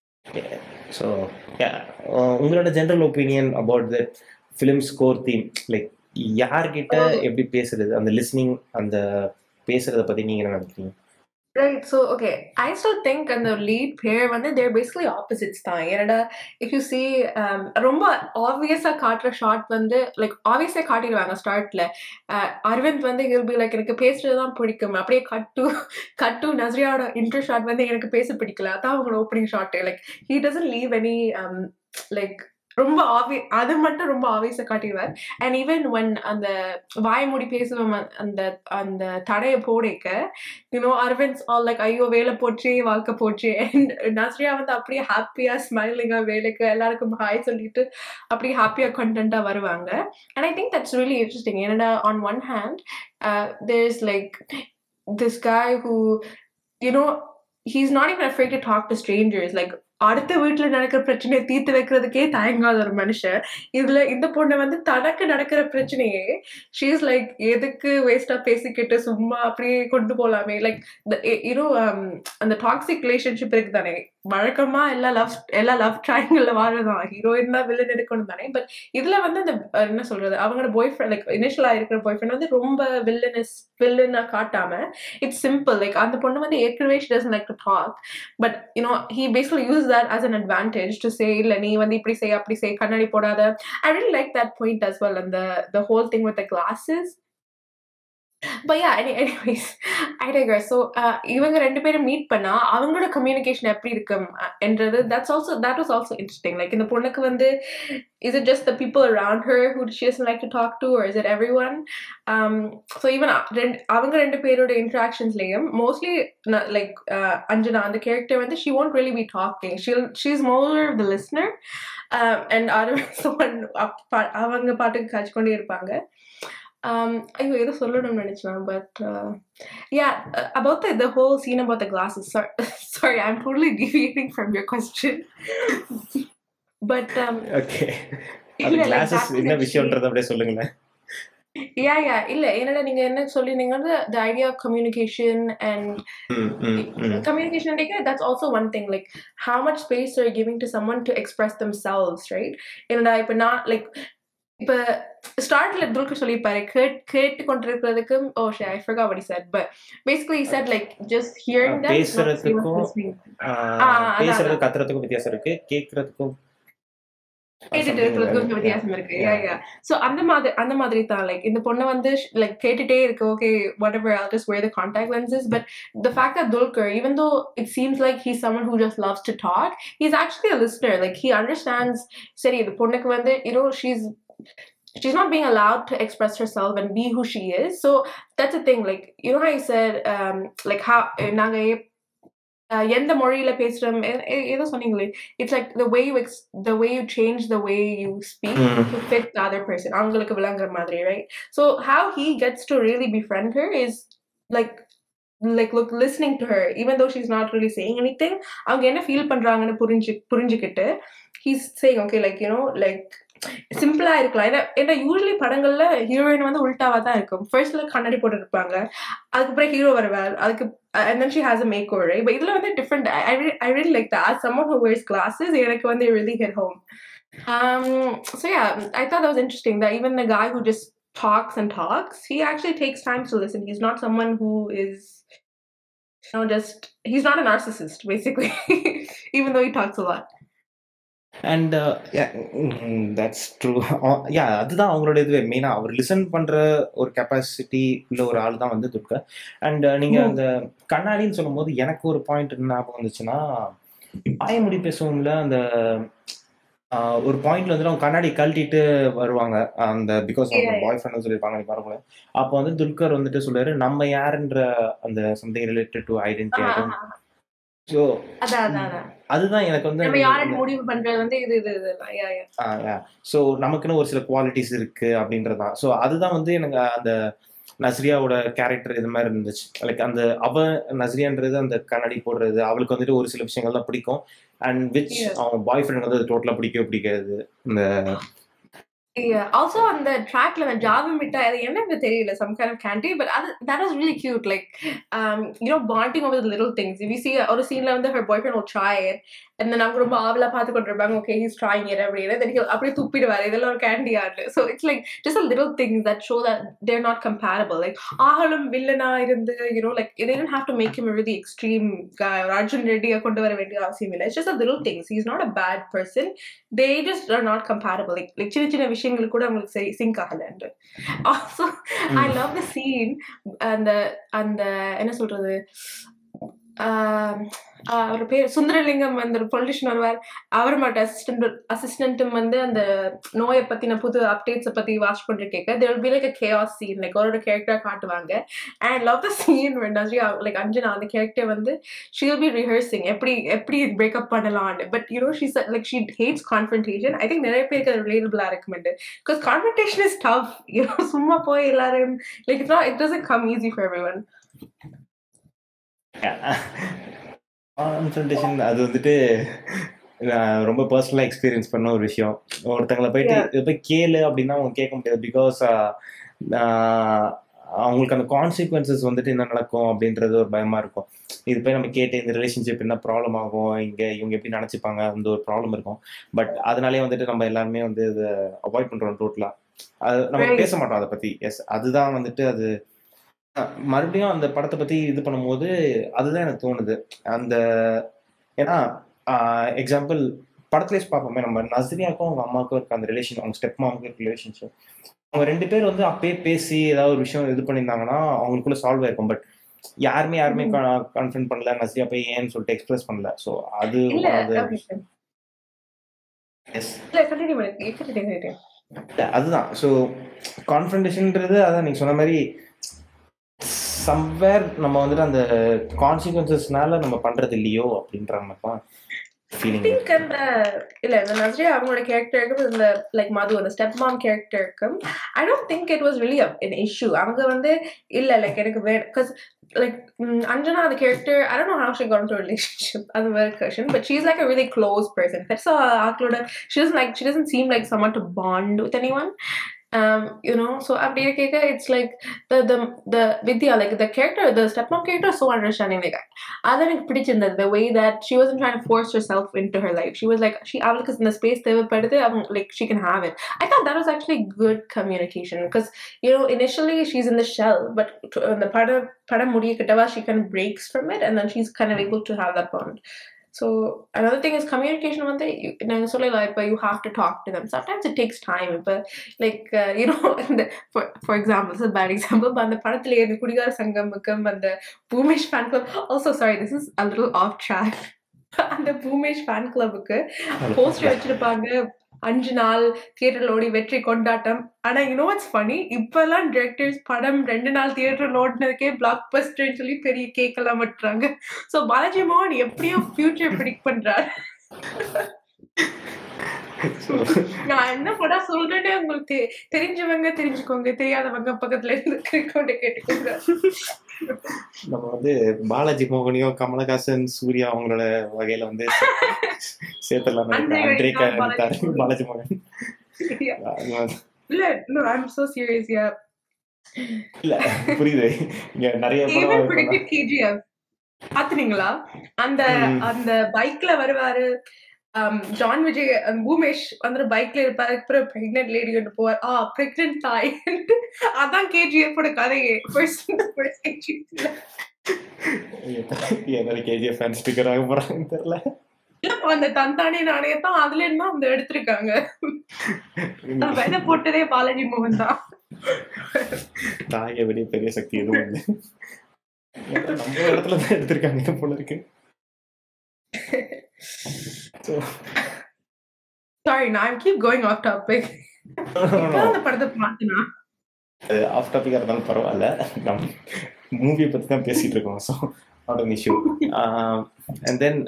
ஸோ உங்களோட general opinion about that film score theme like யார்கிட்ட எப்படி பேசுறது அந்த லிஸ்னிங் அந்த பேசுறத பத்தி நீங்க என்ன நினைக்கிறீங்க Right. So, okay. I still think and the lead pair, when they're basically opposites. தான் ஏன்னா if you see um, ரொம்ப ஆப்வியஸா காட்டுற ஷார்ட் வந்து லைக் ஆப்வியஸா காட்டிடுவாங்க ஸ்டார்ட்ல அரவிந்த் வந்து இல் பி லைக் எனக்கு பேசுறது தான் பிடிக்கும் அப்படியே கட்டு கட்டு நஸ்ரியாவோட இன்ட்ரோ ஷாட் வந்து எனக்கு பேச பிடிக்கல அதான் அவங்களோட opening shot like he doesn't leave any like ரொம்ப ஆவி அது மட்டும் ரொம்ப ஆவியஸா காட்டிடுவார் அண்ட் ஈவன் ஒன் அந்த வாய்மூடி பேசுவோம் அந்த அந்த தடையை போடைக்க யூனோ அரவிந்த் ஆல் லைக் ஐயோ வேலை போச்சு வாழ்க்கை போச்சு அண்ட் நஸ்ரியா வந்து அப்படியே ஹாப்பியா ஸ்மைலிங்கா வேலைக்கு எல்லாருக்கும் ஹாய் சொல்லிட்டு அப்படியே ஹாப்பியா கண்டென்ட்டா வருவாங்க and I think that's really interesting என்னடா on one hand there is like this guy who you know he's not even afraid to talk to strangers like அடுத்த வீட்டுல நடக்கிற பிரச்சனையை தீர்த்து வைக்கிறதுக்கே தயங்காத ஒரு மனுஷன் இதுல இந்த பொண்ணு வந்து தனக்கு நடக்கிற பிரச்சனையே ஷீஸ் லைக் எதுக்கு வேஸ்டா பேசிக்கிட்டு சும்மா அப்படியே கொண்டு போலாமே லைக் யூனோ அந்த டாக்ஸிக் ரிலேஷன்ஷிப் இருக்கு தானே வழக்கமா எல்லா லவ் எல்லா லவ் ட்ரையாங்கிள் வாழதான் ஹீரோயின் தான் வில்லன் எடுக்கணும் தானே பட் இதுல வந்து அந்த அஹ், என்ன சொல்றது அவங்களோட பாய் ஃப்ரெண்ட் லைக் இனிஷியலா இருக்கிற பாய் ஃப்ரெண்ட் வந்து ரொம்ப வில்லனஸ் வில்லனா காட்டாம இட்ஸ் சிம்பிள் லைக் அந்த பொண்ணு வந்து ஏற்கனவே she doesn't like to talk but you know he basically use that as an advantage to say இல்ல நீ வந்து இப்படி செய் அப்படி செய் கண்ணாடி போடாத ஐ really like that point as well and the the whole thing with the glasses but yeah any, anyways I digress so uh, இவங்க ரெண்டு பேரும் மீட் பண்ணா அவங்களோட கம்யூனிகேஷன் எப்படி இருக்கும் அஹ், என்றது that's also that was also interesting like இந்த பொண்ணுக்கு வந்து is it just the people around her who she doesn't like to talk to or is it everyone um so even uh, ரெண்டு- அவங்க ரெண்டு பேரோட interactionsலயும் mostly na- like uh, Anjana அந்த character வந்து she won't really be talking she'll she's more of the listener um, and Aravind someone அப்- பா- அவங்க பாட்டுக்கு காய்ச்சி கொண்டே இருப்பாங்க um ஐயோ ஏதோ சொல்லணும்னு நினைச்சேன் but yeah uh, about the, the whole scene about the glasses sorry sorry i'm totally deviating from your question but um okay அது இல்ல, like கிளாஸஸ் back to என்ன the விஷயம்ன்றத அப்படியே சொல்லுங்களேன் yeah yeah இல்ல என்னடா நீங்க என்ன சொல்லிருந்தீங்கன்னா the idea of communication and ம், ம், ம். communication like, that's also one thing like how much space are you giving to someone to express themselves right என்னடா இப்ப நான் like இப்ப ஸ்டார்ட்ல துல்கர் சொல்லியிருப்பாரு கேட் கேட்டு கொண்டிருக்கிறதுக்கு ஓ ஷே ஐ forgot what he said but basically he said like just hearing them is not the same as பேசுறதுக்கும் listening. ஆஹ், ஆ, அதான், பேசுறது அதான். கத்துறதுக்கும் வித்தியாசம் இருக்கு கேக்குறதுக்கும் கேட்டுட்டு இருக்கிறதுக்கு கொஞ்சம் வித்தியாசம் இருக்கு யா யா சோ அந்த மாதிரி அந்த மாதிரி தான் லைக் இந்த பொண்ணு வந்து லைக் கேட்டுட்டே இருக்கு okay whatever I'll just wear the contact lenses but the fact that Dulquer even though it seems like he's someone who just loves to talk he's actually a listener like he understands சரி இந்த பொண்ணுக்கு வந்து you know she's she's not being allowed to express herself and be who she is so that's the thing like you know how I said um like how நாங்க எப்- அஹ் எந்த மொழியில பேசுறோம் எ- எ- ஏதோ சொன்னீங்களே it's like the way you ex- the way you change the way you speak ம். to fit the other person அவங்களுக்கு விளங்குற மாதிரி right so how he gets to really befriend her is like like look listening to her even though she's not really saying anything அவங்க என்ன ஃபீல் பண்றாங்கன்னு புரிஞ்சு புரிஞ்சுக்கிட்டு he's saying okay like you know like சிம்பிளா இருக்கலாம் ஏன்னா ஏன்னா யூஸ்வலி படங்கள்ல ஹீரோயின் வந்து உல்டாவா தான் இருக்கும் ஃபர்ஸ்ட்ல கண்ணாடி போட்டு இருப்பாங்க அதுக்கப்புறம் ஹீரோ வருவார் அதுக்கு and then she has a makeover right but இதுல வந்து different I, I, really, I really like that as someone who wears glasses எனக்கு வந்து it really hit home um so yeah I thought that was interesting that even the guy who just talks and talks he actually takes time to listen he's not someone who is you know just he's not a narcissist basically even though he talks a lot and that's true yeah அதுதான் அவங்களோட இதுவே மெயினா அவர் லிசன் பண்ற ஒரு கெப்பாசிட்டி உள்ள ஒரு ஆள் தான் வந்து துர்கா அண்ட் நீங்க ம். அந்த கண்ணாடின்னு சொல்லும்போது எனக்கு ஒரு பாயிண்ட் என்ன ஞாபகம் வந்துச்சுன்னா ஆயமுடி பேசுவோம்ல அந்த ஆஹ், ஒரு பாயிண்ட்ல வந்து அவங்க கண்ணாடி கழட்டிட்டு வருவாங்க அந்த பிகாஸ் அவங்க Yeah, yeah. பாய் ஃப்ரெண்ட் சொல்லியிருப்பாங்க நீ வரக்கூடாது அப்போ வந்து துல்கர் வந்துட்டு சொல்லுவாரு நம்ம யாருன்ற அந்த something related to identity so அதான் அதான் அதான் அதுதான் எனக்கு வந்து நம்ம யாருக்கு முடிவு பண்றது வந்து இது இது இதெல்லாம் யா யா ஸோ நமக்குன்னு ஒரு சில குவாலிட்டிஸ் இருக்கு அப்படின்றதான் ஸோ அதுதான் வந்து எனக்கு அந்த நஸ்ரியாவோட கேரக்டர் இது மாதிரி இருந்துச்சு லைக் அந்த அவ நஸ்ரியான்றது அந்த கண்ணாடி போடுறது அவளுக்கு வந்துட்டு ஒரு சில விஷயங்கள் தான் பிடிக்கும் அண்ட் விச் Yes. அவங்க பாய் ஃப்ரெண்ட் வந்து டோட்டலாக பிடிக்கவே பிடிக்காது இந்த ஆல்சோ அந்த ட்ராக்ல அந்த ஜாவி மிட்டாய் அது என்னன்னு தெரியல some kind of candy but அது that was really cute like you know bonding over little things we see ஒரு சீன்ல வந்து her boyfriend try it and நாங்க ரொம்ப ஆவலா பார்த்து கொண்டிருப்பாங்க ஓகே ஹீஸ் ட்ராயிங் இட் அப்படின்னு then he'll அப்படியே துப்பிடுவாரு இதெல்லாம் ஒரு candy art so it's like just a little things that show that they're not comparable like ஆகலும் வில்லனா இருந்து you know like they didn't have to make him a really extreme guy or Arjun ரெட்டியை கொண்டு வர வேண்டிய அவசியம் இல்லை it's just a little things he's not a bad person they just are not compatible like like சின்ன சின்ன விஷயங்கள் கூட அவங்களுக்கு சரி சிங்க் ஆகலன்ட்டு also I love the scene அந்த அந்த என்ன சொல்றது ஆஹ் ஆஹ் அவர் பேர் சுந்தரலிங்கம் அந்த ஒரு பொலிட்டிஷியன் வருவார் அவர் மட்டும் அசிஸ்டன்ட் அசிஸ்டன்ட்டும் வந்து அந்த நோயை பத்தின புது அப்டேட்ஸை பத்தி வாட்ச் பண்ணிட்டு கேட்க there be like chaos scene like ஒரு கேரக்டரா காட்டுவாங்க அண்ட் லவ் த சீன் நஜி லைக் அஞ்சனா அந்த கேரக்டர் வந்து ஷீல் பி ரிஹர்சிங் எப்படி எப்படி பிரேக்கப் பண்ணலாம்னு but you know she's like she hates confrontation I think நிறைய பேருக்கு அது ரிலேட்டபிளா இருக்குமெண்ட் because confrontation is tough you know சும்மா போய் எல்லாரும் like it's not it doesn't come easy for everyone concentration அது வந்துட்டு நான் ரொம்ப பர்சனலாக எக்ஸ்பீரியன்ஸ் பண்ண ஒரு விஷயம் ஒருத்தங்களை போயிட்டு Yeah. இதை போய் கேளு அப்படின்னா அவங்க கேட்க முடியாது பிகாஸ் அவங்களுக்கு அந்த கான்சிக்வன்சஸ் வந்துட்டு என்ன நடக்கும் அப்படின்றது ஒரு பயமா இருக்கும் இது போய் நம்ம கேட்டு இந்த ரிலேஷன்ஷிப் என்ன ப்ராப்ளம் ஆகும் இங்க இவங்க எப்படி நினைச்சுப்பாங்க அந்த ஒரு ப்ராப்ளம் இருக்கும் பட் அதனாலே வந்துட்டு நம்ம எல்லாருமே வந்து இதை அவாய்ட் பண்றோம் டோட்டலா அது நம்ம Right. பேச மாட்டோம் அதை பத்தி எஸ் அதுதான் வந்துட்டு அது அஹ், மறுபடியும் அந்த படத்தை பத்தி இது பண்ணும்போது அதுதான் எனக்கு தோணுது அந்த ஏன்னா எக்ஸாம்பிள் படத்துலேயே பார்ப்போமே நம்ம நஸ்ரியாக்கும் அவங்க அம்மாவுக்கும் இருக்க அந்த ரிலேஷன் அவங்க ஸ்டெப் மாமுக்கும் இருக்க ரிலேஷன்ஷிப் அவங்க ரெண்டு பேர் வந்து அப்பயே பேசி ஏதாவது ஒரு விஷயம் இது பண்ணியிருந்தாங்கன்னா அவங்களுக்குள்ள சால்வ் ஆயிருக்கும் பட் யாருமே யாருமே கான்ஃபிடன்ட் பண்ணல நஸ்ரியா போய் ஏன்னு சொல்லிட்டு எக்ஸ்பிரஸ் பண்ணல ஸோ அது இல்ல அது okay. yes. இல்ல கண்டினியூ பண்ணு கண்டினியூ கண்டினியூ இல்ல, அதுதான் ஸோ கான்ஃபிடன்டேஷன்ன்றது அதான் நீங்க சொன்ன மாதிரி சம்வேர் நம்ம வந்துட்டு அந்த கான்சிக்வன்சஸ்னால நம்ம பண்றது இல்லையோ அப்படின்ற மாதிரி தான் ஃபீலிங் திங்க் அந்த இல்ல இந்த நஸ்ரியா அவங்களோட கேரக்டருக்கும் இந்த லைக் மது அந்த ஸ்டெப் மாம் கேரக்டருக்கும் I don't think it was really an issue அவங்க வந்து இல்ல லைக் எனக்கு வேணும் பிகாஸ் லைக் அஞ்சனா அந்த character I don't know how she can do relationship அது வேற question but she is like a really close person பெருசா ஆக்களோட she is like she doesn't seem like someone to bond with anyone um you know so அப்படியே கேட்க it's like the the the vidya like the character the stepmom character is so understanding like அது எனக்கு பிடிச்சிருந்தது the way that she wasn't trying to force herself into her life she was like she அவளுக்கு இந்த ஸ்பேஸ் தேவைப்படுது அவங்க like she can have it I thought that was actually good communication because you know initially she's in the shell but to- the படம் படம் முடிய கிட்டவா she kind of breaks from it and then she's kind of able to have that bond so another thing is communication one thing you, நாங்க சொல்லல இப்ப you have to talk to them sometimes it takes time இப்ப like uh, you know இந்த for, for example this is a bad example but அந்த படத்துல இந்த குடிகார சங்கமுக்கும் அந்த Boomesh fan club also sorry this is a little off track அந்த பூமேஷ் ஃபேன் கிளப்புக்கு போஸ்டர் வச்சிருப்பாங்க அஞ்சு நாள் தியேட்டர்ல ஓடி வெற்றி கொண்டாட்டம் ஆனா யூனோ இட்ஸ் ஃபனி இப்பெல்லாம் டிரெக்டர்ஸ் படம் ரெண்டு நாள் தியேட்டர்ல ஓடினதுக்கே பிளாக் பஸ்டர்னு சொல்லி பெரிய கேக் எல்லாம் விட்டுறாங்க சோ பாலாஜி மோகன் எப்படியோ ஃபியூச்சர் ப்ரிடிக்ட் பண்றாரு நான் என்ன படம் சொல்றேனே உங்களுக்கு தெ- தெரிஞ்சவங்க தெரிஞ்சுக்கோங்க தெரியாதவங்க பக்கத்துல இருந்து கொண்டு கேட்டுக்கோங்க நம்ம வந்து பாலாஜி மோகனியும் கமலஹாசன் சூர்யா அவங்களோட வகையில வந்து சேர்த்துடலாம் அன்றே அன்றே வைத்தான் பாலாஜி மோகன். பாலாஜி மோகன் இல்ல no i'm so serious yeah இல்ல புரியுது இங்க நிறைய even படம் predicted kgf பாத்துனீங்களா அந்த ம். அந்த பைக்ல வருவாரு um, ஜான் விஜய் அந்த பூமேஷ் வந்து பைக்ல இருப்பாரு அப்புறம் பிரெக்னென்ட் லேடி கொண்டு போவார் ஆ பிரெக்னென்ட் தாய் அதான் கேஜிஎஃப் ஓட கதையே ஃபர்ஸ்ட் ஃபர்ஸ்ட் கேஜிஎஃப்ல என்னோட கேஜிஎஃப் ஃபேன் ஸ்பீக்கர் ஆக போறாங்கன்னு தெரியல அந்த தந்தானே நானே தான் அதுல இருந்தா அந்த எடுத்திருக்காங்க நான் விதை போட்டதே பாலாஜி மோகன் தான் தாயை விட பெரிய சக்தி எதுவும் இல்லை ஏன்னா நம்ம இடத்துல தான் எடுத்திருக்காங்க போல இருக்கு So, சாரி நான் கீப் கோயிங் ஆஃப் டாபிக் அந்த படத்தை பார்த்தனா அது ஆஃப் டாபிக்காக இருந்தாலும் பரவாயில்ல நம்ம மூவியை பற்றி தான் பேசிட்டு இருக்கோம் so not an issue and then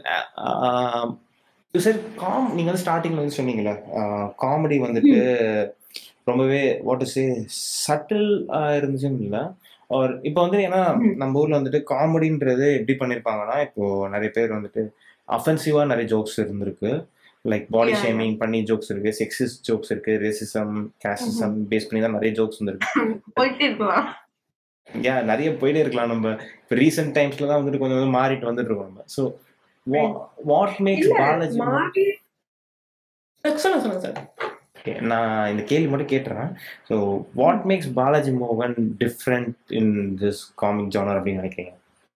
sir காம் நீங்க வந்து ஸ்டார்டிங்ல வந்து சொன்னீங்கல்ல காமெடி வந்துட்டு ரொம்பவே வாட் டு சே சட்டில் இருந்துச்சுன்னு இல்லை ஒரு இப்போ வந்து ஏன்னா நம்ம ஊர்ல வந்துட்டு காமெடின்றது எப்படி பண்ணிருப்பாங்கன்னா இப்போ நிறைய பேர் வந்துட்டு அஃபென்சிவா நிறைய ஜோக்ஸ் இருந்திருக்கு like body Yeah, yeah. Shaming பண்ணி ஜோக்ஸ் இருக்கு செக்ஸிஸ் ஜோக்ஸ் இருக்கு ரேசிசம் கேசிசம் பேஸ் பண்ணி தான் நிறைய ஜோக்ஸ் வந்துருக்கு போயிட்டே இருக்கலாம் ஏன் நிறைய போயிட்டே இருக்கலாம் நம்ம இப்போ ரீசெண்ட் டைம்ஸ்ல தான் வந்துட்டு கொஞ்சம் கொஞ்சம் மாறிட்டு வந்துட்டு இருக்கோம் நம்ம ஸோ வாட் மேக்ஸ் இல்ல, பாலாஜி மாறி சொல்லுங்க சொல்லுங்க சார் Okay, நான் இந்த கேள்வி மட்டும் கேட்டுறேன் ஸோ வாட் மேக்ஸ் பாலாஜி மோகன் different in this comic genre அப்படின்னு நினைக்கிறீங்க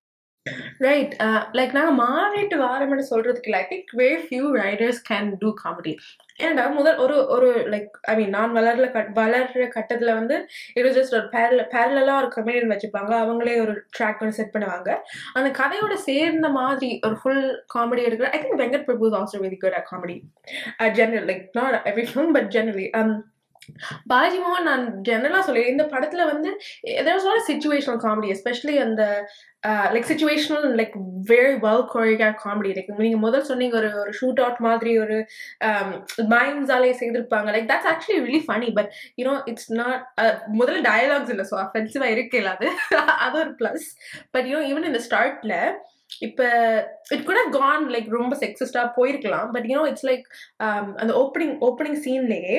ரைட் லைக் நாங்கள் மாறிட்டு வாரம்னு சொல்றதுக்கு இல்லை I think very few writers can do comedy ஏன்டா முதல் ஒரு ஒரு லைக் ஐ மீன் நான் வளர்ல கட் வளர்ற கட்டத்தில் வந்து இது ஜஸ்ட் ஒரு பேரல பேரலாக ஒரு கமெடியன் வச்சுப்பாங்க அவங்களே ஒரு ட்ராக் ஒன்று செட் பண்ணுவாங்க அந்த கதையோட சேர்ந்த மாதிரி ஒரு ஃபுல் காமெடி எடுக்கிற I think Venkat Prabhu is also very good at comedy general like not every film but generally Balaji மோகன் நான் ஜெனரலாக சொல்லி இந்த படத்தில் வந்து there was all situational comedy especially அந்த like situational like very well choreograph comedy like நீங்க முதல் சொன்னீங்க ஒரு ஒரு ஷூட் அவுட் மாதிரி ஒரு மைண்ட்ஸாலே செய்திருப்பாங்க like that's actually really funny but you know it's not முதல்ல டயலாக்ஸ் இல்லை ஸோ அஃபென்சிவா இருக்கே அது அது ஒரு ப்ளஸ் பட் யூனோ ஈவன் இந்த ஸ்டார்ட்ல இப்ப it could have gone like ரொம்ப செக்ஸிஸ்டா போயிருக்கலாம் பட் யூனோ இட்ஸ் லைக் அந்த ஓப்பனிங் ஓப்பனிங் சீன்லயே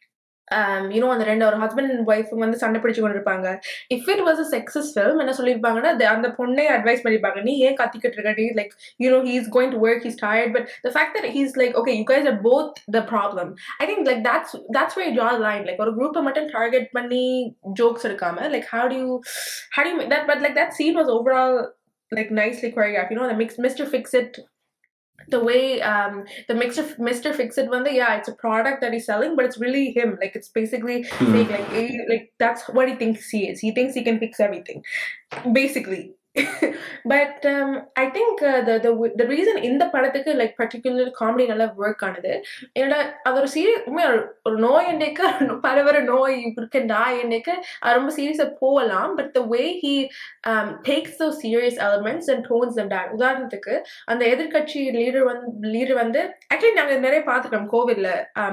யூனோ அந்த ரெண்டு ஒரு ஹஸ்பண்ட் அண்ட் ஒய்ஃப் வந்து சண்டை பிடிச்சு கொண்டு இருப்பாங்க if it was a success film என்ன சொல்லியிருப்பாங்கன்னா the- அந்த பொண்ணே அட்வைஸ் பண்ணிருப்பாங்க நீ ஏன் கத்திக்கிட்டு இருக்க நீ like you know he's going to work he's tired but the fact that he's like okay you guys are both the problem I think like that's that's way ஜா லைன் லைக் ஒரு குரூப்பை மட்டும் டார்கெட் பண்ணி ஜோக்ஸ் எடுக்காம like how do you how do you that but like that scene was overall like nicely choreographed you know the mix mr fix it the way um the mr mr fix it one yeah it's a product that he's selling but it's really him like it's basically saying like eh, like that's what he thinks he is he thinks he can fix everything basically but um i think uh, the the the reason in the படத்துக்கு like particular comedy நல்லா ஒர்க் ஆனது என்னோட அது ஒரு சீரியஸ் ஒரு நோய் என்னைக்கு பரவர நோய் இருக்குண்டா என்னைக்கு அது ரொம்ப சீரியஸா போகலாம் but the way he takes those serious elements and tones and then உதாரணத்துக்கு அந்த எதிர்கட்சி லீடர் வந்து லீடர் வந்து ஆக்சுவலி நாங்க நிறைய பார்த்துட்டோம் கோவிட்ல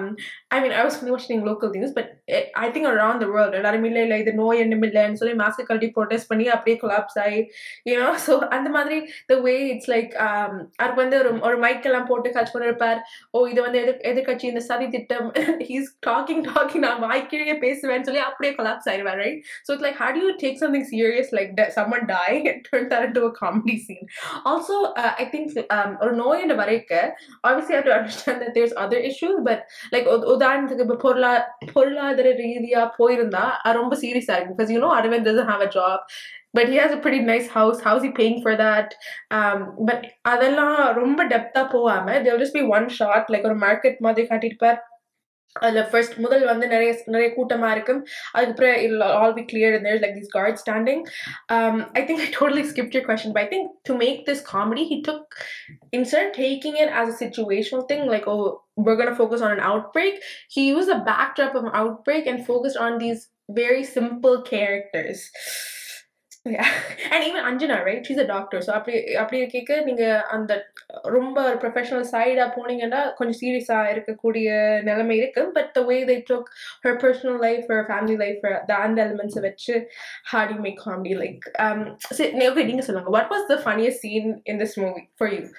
ஐ மீன் ஐ வாஸ் வாட்சிங் local things but I think around the world எல்லாரும் இல்லை இல்லை இது நோய் என்ன இல்லைன்னு சொல்லி மாஸ்க் கழட்டி ப்ரொடெஸ்ட் பண்ணி அப்படியே கொலாப்ஸ் ஆகி யூனோ ஸோ அந்த மாதிரி த வே இட்ஸ் லைக் அவருக்கு வந்து ஒரு ஒரு மைக் எல்லாம் போட்டு கட்சி கொண்டு இருப்பார் ஓ இது வந்து எதிர் எதிர்கட்சி இந்த சதி திட்டம் ஹீஸ் டாக்கிங் டாக்கிங் நான் வாய்க்கிலேயே பேசுவேன்னு சொல்லி அப்படியே கொலாப்ஸ் ஆயிடுவார் right so it's like how do you take something serious like that someone die and turn that into a comedy scene also uh, i think um, ஒரு நோய் என்று வரைக்க obviously I have to understand that there's other issues but like உ- உதாரணத்துக்கு இப்போ பொருளா பொருளாதார ரீதியா போயிருந்தா அது ரொம்ப சீரியஸா இருக்கும் because you know Aravind doesn't have a job but he has a pretty nice house how's he paying for that um, but அதெல்லாம் ரொம்ப டெப்தா போகாம there'll just be one shot like ஒரு மார்க்கெட் மாதிரி காட்டியிருப்பார் அதுல ஃபர்ஸ்ட் முதல் வந்து நிறைய நிறைய கூட்டமா இருக்கும் அதுக்கப்புறம் it'll all be clear and there's like these guards standing um, I think I totally skipped your question, but I think to make this comedy, he took instead of taking it as a situational thing, like oh, we're gonna focus on an outbreak. He used the backdrop of an outbreak and focused on these very simple characters. Yeah, and even Anjana, right? She's a doctor. So அப்படி அப்படி கேட்க நீங்க அந்த ரொம்ப ஒரு ப்ரொஃபஷனல் சைடா போனீங்கன்னா கொஞ்சம் சீரியஸா இருக்கக்கூடிய நிலைமை இருக்கு but the way they took her personal life her family life her the அந்த elements வச்சு how do you make comedy like um so, okay நீங்க சொல்லுங்க what was the funniest scene in this movie for you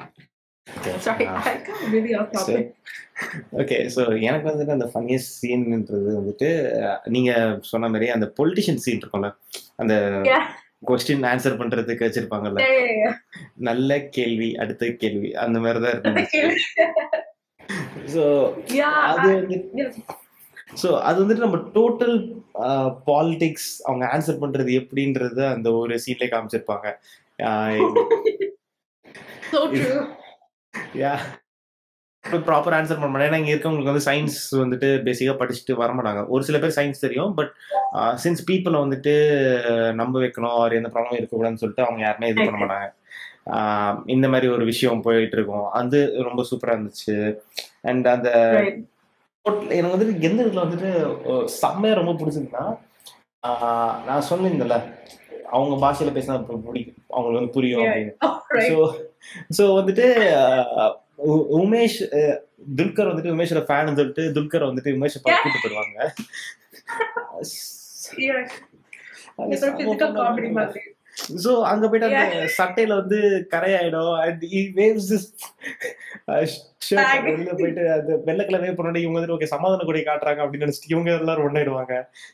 sorry I got really off topic okay so எனக்கு வந்துட்டு அந்த ஃபன்னியஸ்ட் சீன்ன்றது வந்துட்டு அஹ், நீங்க சொன்ன மாதிரி அந்த பொலிட்டிஷியன் சீன் இருக்கும்ல அந்த Yeah. கொஸ்டின் ஆன்சர் பண்றதுக்கு வச்சிருப்பாங்கல்ல yeah yeah yeah நல்ல கேள்வி அடுத்த கேள்வி அந்த மாதிரி தான் இருந்துச்சு ஸோ yeah அது I- வந்து yes. ஸோ அது வந்துட்டு நம்ம டோட்டல் பாலிடிக்ஸ் அவங்க ஆன்சர் பண்றது எப்படின்றது அந்த ஒரு சீட்ல காமிச்சிருப்பாங்க so true ப்ராப்பர் ஆன்சர் பண்ண மாட்டாங்க ஏன்னா இங்க இருக்கவங்களுக்கு வந்து சயின்ஸ் வந்துட்டு பேசிக்கா படிச்சுட்டு வர மாட்டாங்க ஒரு சில பேர் சயின்ஸ் தெரியும் பட் சின்ஸ் பீப்புளை வந்துட்டு நம்ப வைக்கணும் அவர் எந்த ப்ராப்ளம் இருக்கக்கூடாதுன்னு சொல்லிட்டு அவங்க யாருமே இது பண்ண மாட்டாங்க ஆஹ் இந்த மாதிரி ஒரு விஷயம் போயிட்டு இருக்கும் அது ரொம்ப சூப்பரா இருந்துச்சு அண்ட் அந்த right எனக்கு வந்துட்டு எந்த இதுல வந்துட்டு அஹ், செம்மையா ரொம்ப பிடிச்சிருக்குன்னா ஆஹ், நான் சொன்னேன்ல அவங்க பாஷையில பேசினா பு- பிடிக்கும் அவங்களுக்கு வந்து புரியும் Yeah. அப்படின்னு Oh, right. ஸோ ஸோ வந்துட்டு அஹ், உ- உமேஷ் அஹ், துல்கர் வந்துட்டு உமேஷோட ஃபேன் சொல்லிட்டு துல்கர் வந்துட்டு உமேஷை பார்த்து கூட்டு போயிடுவாங்க Yeah. இது ஒரு physical comedy மாதிரி. ஸோ அங்க போயிட்டு அந்த சட்டையில வந்து கரையாயிடும் அண்ட் ஈ வேவ்ஸ் Bag. வெளியில போயிட்டு அந்த வெள்ளை கலர் வேவ் பண்ணி இவங்க வந்துட்டு ஓகே சமாதான கொடி காட்டுறாங்க அப்படின்னு நினைச்சிட்டு இவங்க எல்லாரும் ஒன்னாயிடுவாங்க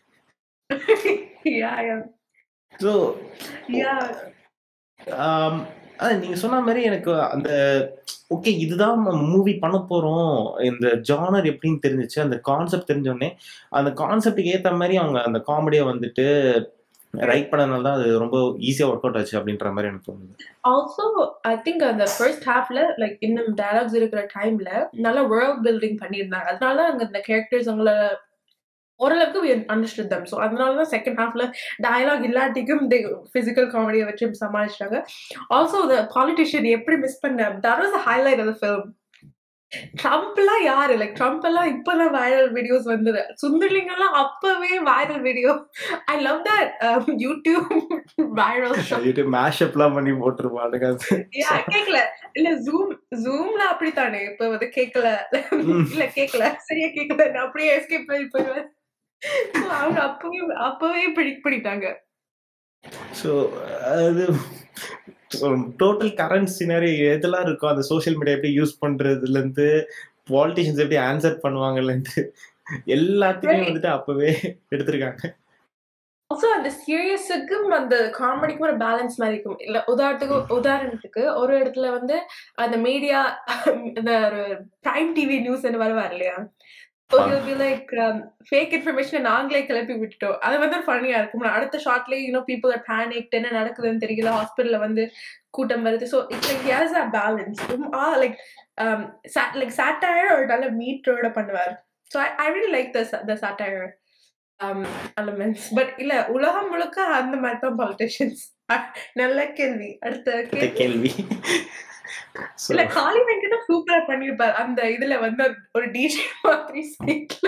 Yeah, yeah. So Yeah. ஆம், அதான் நீங்க சொன்ன மாதிரி எனக்கு அந்த ஓகே இதுதான் மூவி பண்ண போறோம் இந்த ஜானர் எப்படின்னு தெரிஞ்சுச்சு அந்த கான்செப்ட் தெரிஞ்ச உடனே அந்த கான்செப்டுக்கு ஏத்த மாதிரி அவங்க அந்த காமெடியை வந்துட்டு ரைட் பண்ணனால தான் அது ரொம்ப ஈஸியா ஒர்க் அவுட் ஆச்சு அப்படின்ற மாதிரி எனக்கு தோணுது ஆல்சோ ஐ திங்க் அந்த ஃபர்ஸ்ட் ஹாஃப்ல லைக் இன்னும் டயலாக்ஸ் இருக்கிற டைம்ல நல்ல வேர்ல்ட் பில்டிங் பண்ணியிருந்தாங்க அதனால தான் அங்க இந்த கேரக்டர்ஸ் அவங்கள ஓரளவுக்கு we understood them ஸோ அதனால தான் செகண்ட் ஹாஃப்ல டயலாக் இல்லாட்டிக்கும் ஃபிசிக்கல் காமெடியை வச்சு சமாளிச்சிட்டாங்க ஆல்சோ த பாலிட்டிஷியன் எப்படி மிஸ் பண்ண that was highlight of film ட்ரம்ப்லாம் யாரு லைக் ட்ரம்ப் எல்லாம் இப்பதான் வைரல் வீடியோஸ் வந்தது சுந்தர்லிங்கெல்லாம் அப்பவே viral video I love that YouTube viral சொல்லிட்டு மேஷப்லாம் பண்ணி போட்டுருப்பானுங்க அது. Yeah, கேக்கல இல்ல ஜூம் ஜூம்ல அப்படித்தானே இப்ப வந்து கேக்கல ம். இல்ல கேக்கல சரியா கேக்கல நான் அப்படியே எஸ்கேப் பண்ணி போயிடுவேன் So, அவங்க அப்பவே அப்பவே ப்ரிடிக்ட் பண்ணிட்டாங்க ஸோ அது டோட்டல் கரண்ட் சினாரி எதெல்லாம் இருக்கோ அந்த சோஷியல் மீடியா எப்படி யூஸ் பண்றதுல இருந்து பாலிட்டிஷியன்ஸ் எப்படி ஆன்சர் பண்ணுவாங்கல்ல இருந்து எல்லாத்தையுமே Right. வந்துட்டு அப்பவே எடுத்திருக்காங்க ஆல்சோ அந்த சீரியஸுக்கும் அந்த காமெடிக்கும் ஒரு பேலன்ஸ் மாதிரி இருக்கும் இல்ல உதாரணத்துக்கு உதாரணத்துக்கு ஒரு இடத்துல வந்து அந்த மீடியா இந்த ஒரு பிரைம் டிவி நியூஸ் வருவார் இல்லையா லைக் ஃபேக் இன்ஃபர்மேஷன் நாங்களே கிளப்பி விட்டுட்டோம் அது வந்து ஃபன்னியா இருக்கும் அடுத்த ஷார்ட்லேயே யூனோ பீப்புள் ஆர் பேனிக் என்ன நடக்குதுன்னு தெரியல ஹாஸ்பிட்டல்ல வந்து கூட்டம் வருது so it's like has a balance like like satire ஒரு நல்ல மீட்டரோட பண்ணுவார் so I I really like the the satire elements but இல்ல உலகம் முழுக்க அந்த மாதிரி தான் பாலிட்டிஷியன்ஸ் நல்ல கேள்வி அடுத்த அடுத்த கேள்வி கேள்வி So, இல்ல காளி வெங்கடம் சூப்பரா பண்ணிருப்பார் அந்த இதுல வந்து ஒரு டிஜே மாதிரி சைட்ல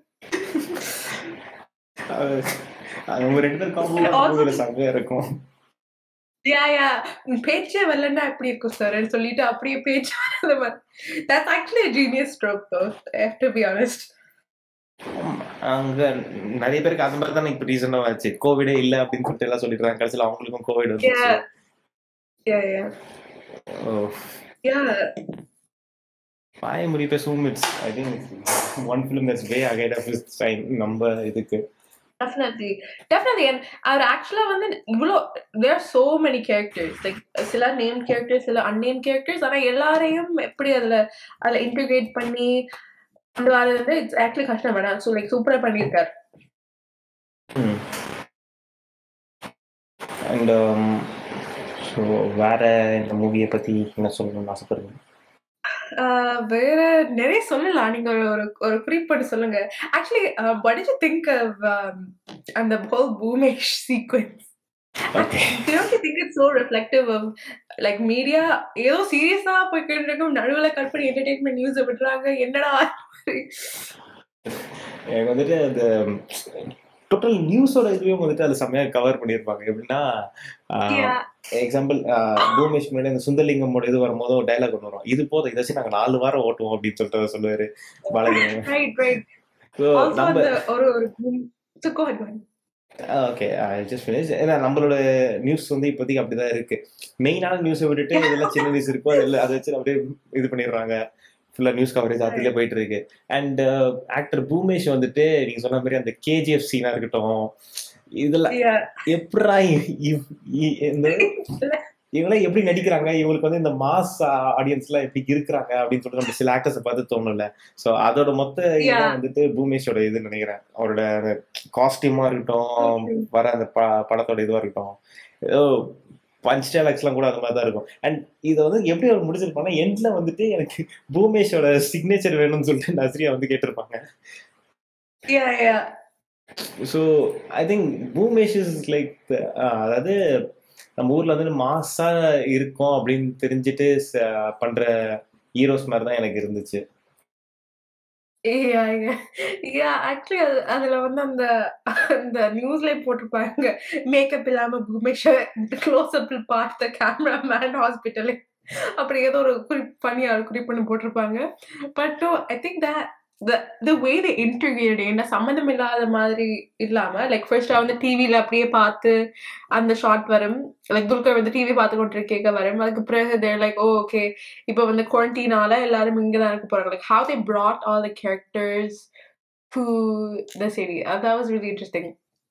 அஹ், அவங்க ரெண்டு பேரும் Also- காம்போ செம்மையா இருக்கும் யா யா பேச்சே வரலன்னா எப்படி இருக்கும் சார் சொல்லிட்டு அப்படியே பேச்சு வராத மாதிரி that's actually genius stroke though have to be honest அங்க நிறைய பேருக்கு அது மாதிரி தானே இப்ப ரீசனா ஆச்சு கோவிடே இல்ல அப்படின்னு சொல்லிட்டு எல்லாம் சொல்லிடுறாங்க கடைசியில அவங்களுக்கும் கோவிட் வந்துச்சு Yeah. யா யா ஓ யா பாய முடி பேசுவோம் it's I think one film that's way ahead of its time நம்ம இதுக்கு டெஃபினெட்லி டெஃபினெட்லி அண்ட் அவர் ஆக்சுவலா வந்து இவ்வளோ there are so many characters like சில நேம் கேரக்டர்ஸ் சில அன்னேம் கேரக்டர்ஸ் ஆனா எல்லாரையும் எப்படி அதுல அதுல இன்டிகிரேட் பண்ணி கொண்டு வரது வந்து இட்ஸ் ஆக்சுவலி கஷ்டம் வேணாம் ஸோ லைக் சூப்பரா பண்ணியிருக்காரு அண்ட் ஸோ வேற இந்த மூவியை பத்தி என்ன சொல்லணும்னு ஆசைப்படுறீங்க ஆஹ் வேற நிறைய சொல்லலாம் நீங்க ஒரு ஒரு ஒரு குறிப்பிட்டு சொல்லுங்க actually what did you think of um, அந்த whole Bhoomesh sequence okay don't you think it's so reflective of like media ஏதோ சீரியஸா போய்கிட்டு இருக்கும் நடுவுல கட் பண்ணி என்டர்டைன்மெண்ட் நியூஸ் விடுறாங்க என்னடா எனக்கு வந்துட்டு அந்த டோட்டல் நியூஸோட இதுவையும் வந்துட்டு அது செம்மையா கவர் பண்ணியிருப்பாங்க எப்படின்னா Yeah. எக்ஸாம்பிள் பூமேஷ் முன்னாடி அந்த சுந்தரலிங்கமோட இது வரும்போது ஒரு டைலாக் ஒன்று வரும் இது போதும் இதை வச்சு நாங்க நாலு வாரம் ஓட்டுவோம் அப்படின்னு சொல்லிட்டு அவர் சொல்லுவாரு Balaji right right so also நம்ம அந்த ஒரு ஒரு So go ahead, go ahead. Okay just finish ஏன்னா நம்மளோட நியூஸ் வந்து இப்போதைக்கு அப்படிதான் இருக்கு மெயினான நியூஸை விட்டுட்டு இதெல்லாம் சின்ன நியூஸ் இருக்கோ அதில் அதை வச்சு அப்படியே இது பண்ணிடுறாங்க ஃபுல்லாக நியூஸ் கவரேஜ் அதுலேயே போயிட்டு இருக்கு அண்ட் ஆக்டர் பூமேஷ் வந்துட்டு நீங்க சொன்ன மாதிரி அந்த கேஜிஎஃப் சீனா இருக்கட்டும் இதெல்லாம் Yeah. எப்படா இ- இ- இ- இந்த இவங்களாம் எப்படி நடிக்கிறாங்க இவங்களுக்கு வந்து இந்த மாஸ் ஆடியன்ஸ் எல்லாம் எப்படி இருக்கிறாங்க அப்படின்னு சொல்லிட்டு நம்ம சில ஆக்டர்ஸை பார்த்து தோணும்ல சோ அதோட மொத்த இதுதான் Yeah. வந்துட்டு பூமேஷோட இது நினைக்கிறேன் அவரோட காஸ்டியூமா இருக்கட்டும் வர அந்த ப- படத்தோட இதுவா இருக்கட்டும் ஏதோ பஞ்ச் டைலாக்ஸ் எல்லாம் கூட அது மாதிரி தான் இருக்கும் அண்ட் இதை வந்து எப்படி அவர் முடிச்சிருப்பாங்கன்னா எண்ட்ல வந்துட்டு எனக்கு பூமேஷோட சிக்னேச்சர் வேணும்னு சொல்லிட்டு நஸ்ரியா வந்து கேட்டிருப்பாங்க Yeah, yeah. So I think Bhoomesh is like அதாவது நம்ம ஊர்ல வந்து மாசா இருக்கோம் அப்படின்னு தெரிஞ்சுட்டு ச- பண்ற ஹீரோஸ் மாதிரி தான் எனக்கு இருந்துச்சு Yeah, yeah. Yeah, actually அது அதுல வந்து அந்த அந்த நியூஸ்லயே போட்டிருப்பாங்க. மேக்கப் இல்லாம பூமேஷ க்ளோஸ் அப்ல பார்த்த கேமராமேன் ஹாஸ்பிட்டலே. அப்படி ஏதோ ஒரு குறிப் பணியா குறிப்புன்னு போட்டிருப்பாங்க. But no I think that the the way they interviewed என்ன சம்மந்தம் இல்லாத மாதிரி இல்லாம லைக் ஃபர்ஸ்ட் வந்து டிவில அப்படியே பார்த்து அந்த ஷாட் வரும் லைக் துல்கர் வந்து டிவி பார்த்து கொண்டிருக்கேக்க வரும் அதுக்கு பிறகு தேர் லைக் ஓ ஓகே இப்போ வந்து குவாரண்டீனால எல்லாரும் இங்க தான் இருக்க போறாங்க like how they brought all the characters to the city uh, that was really interesting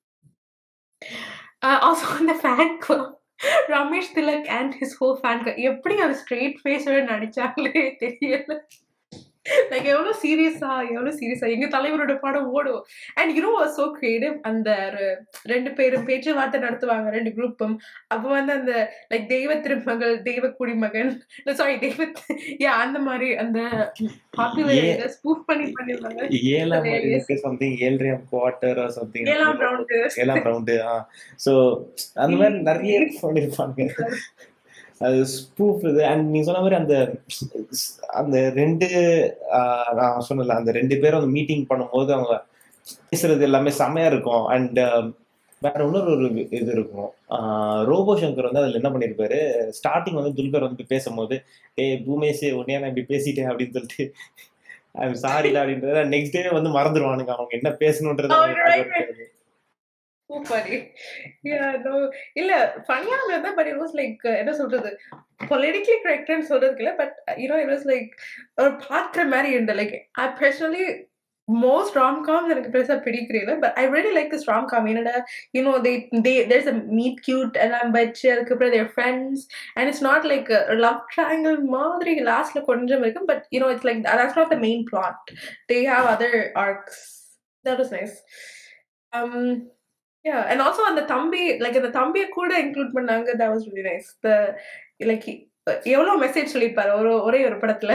uh, also on the fan club Ramesh Thilak and his whole fan எப்படி ஒரு ஸ்ட்ரெயிட் ஃபேஸோட நடிச்சாங்களே தெரியல லைக் எவ்வளோ சீரியஸா எவ்வளோ சீரியஸா எங்க தலைவரோட படம் ஓடும் அண்ட் யூனோ சோ கிரியேட்டிவ் அந்த ஒரு ரெண்டு பேரும் பேச்சுவார்த்தை நடத்துவாங்க ரெண்டு குரூப்பும் அப்போ வந்து அந்த லைக் தெய்வ திருமகள் தெய்வ குடிமகன் சாரி தெய்வ யா அந்த மாதிரி அந்த பாப்புலர் ஸ்பூஃப் பண்ணி பண்ணிருந்தாங்க ஏழாம் Hilarious. மணிக்கு சம்திங் ஏழரையாம் குவார்டர் சம்திங் ஏழாம் ரவுண்டு ஏழாம் ரவுண்டு ஆ ஸோ அந்த மாதிரி நிறைய பண்ணியிருப்பாங்க அது ஸ்பூஃப் இது அண்ட் நீ சொன்ன மாதிரி அந்த அந்த ரெண்டு ஆ, நான் சொன்னல அந்த ரெண்டு பேரும் அந்த மீட்டிங் பண்ணும்போது அவங்க பேசுறது எல்லாமே செமையா இருக்கும் அண்ட் வேற இன்னொரு ஒரு இது இருக்கும் ரோபோ சங்கர் வந்து அதுல என்ன பண்ணிருப்பாரு ஸ்டார்டிங் வந்து துல்கர் வந்து பேசும்போது ஏ பூமேஷ் உன்னையா நான் இப்படி பேசிட்டேன் அப்படின்னு சொல்லிட்டு ஐம் சாரிடா அப்படின்றத நெக்ஸ்ட் டே வந்து மறந்துடுவானுங்க அவங்க என்ன பேசணுன்றது Oh, அவங்களுக்கு right, ஞாபகம் இருக்காது. சூப்பர் யா நோ இல்ல ஃபன்னியா இருந்தது பட் இட் வாஸ் லைக் என்ன சொல்றது பொலிட்டிக்கலி கரெக்ட்னு சொல்றதுக்கு இல்ல but you know it was like ஒரு பாக்குற மாதிரி இருந்தது like I personally most rom coms எனக்கு பெருசா பிடிக்கிறீங்க but I really like this rom com என்னடா you know they they there's a meet cute எல்லாம் வச்சு அதுக்கப்புறம் their friends and it's not like love triangle மாதிரி லாஸ்ட்ல கொஞ்சம் இருக்கும் but you know it's like that's not the main plot they have other arcs that was nice um yeah and also அந்த தம்பி like அந்த தம்பியை கூட இன்க்ளூட் பண்ணாங்க that was really nice the like he- எவ்வளவு மெசேஜ் சொல்லியிருப்பாரு ஒரு ஒரே ஒரு படத்துல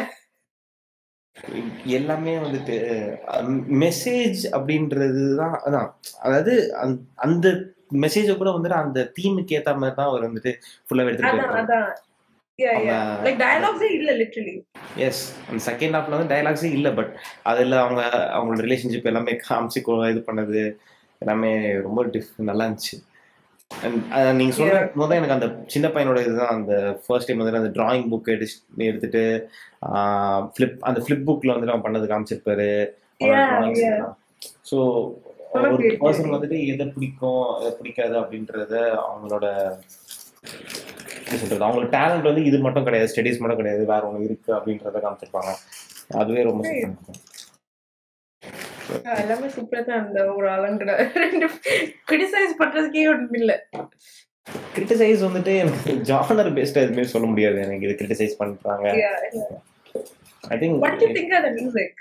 எல்லாமே வந்துட்டு மெசேஜ் அப்படின்றது தான் அதான் அதாவது அந்த- அந்த மெசேஜை கூட வந்துட்டு அந்த தீமுக்கு ஏத்த மாதிரி தான் அவர் வந்துட்டு ஃபுல்லா எடுத்துட்டு அதான் போயிருப்பாரு அதான் yeah yeah அவங்க- like dialogues இல்ல literally எஸ் அந்த செகண்ட் ஹாஃப்ல வந்து டயலாக்ஸே இல்லை பட் அதில் அவங்க அவங்களோட ரிலேஷன்ஷிப் எல்லாமே காமிச்சு கொ- இது பண்ணது எல்லாமே ரொம்ப டிஃப் நல்லா இருந்துச்சு அண்ட் நீங்க சொல்ற போது தான் எனக்கு அந்த சின்ன பையனோட இதுதான் அந்த ஃபர்ஸ்ட் டைம் வந்து அந்த டிராயிங் புக் எடுத்து எடுத்துட்டு ஃபிளிப் அந்த ஃபிளிப் புக்ல வந்துட்டு அவன் பண்ணது காமிச்சிருப்பாரு Yeah, yeah. ஸோ ரொம்ப ஒரு creative. பர்சன் வந்துட்டு எதை பிடிக்கும் எதை பிடிக்காது அப்படின்றத அவங்களோட எப்படி சொல்றது அவங்களோட டேலண்ட் வந்து இது மட்டும் கிடையாது ஸ்டடீஸ் மட்டும் கிடையாது வேற ஒன்று இருக்கு அப்படின்றத காமிச்சிருப்பாங்க அதுவே ரொம்ப Right. சூப்பரா இருக்கும். Yeah, எல்லாமே சூப்பரா தான் அந்த ஒரு ஆளுங்கிற ரெண்டு கிரிட்டிசைஸ் பண்றதுக்கே ஒண்ணும் இல்ல கிரிட்டிசைஸ் வந்துட்டு எனக்கு ஜானர் பேஸ்டா எதுவுமே சொல்ல முடியாது எனக்கு இது கிரிட்டிசைஸ் பண்றாங்க Yeah, yeah. I think what do you think of the music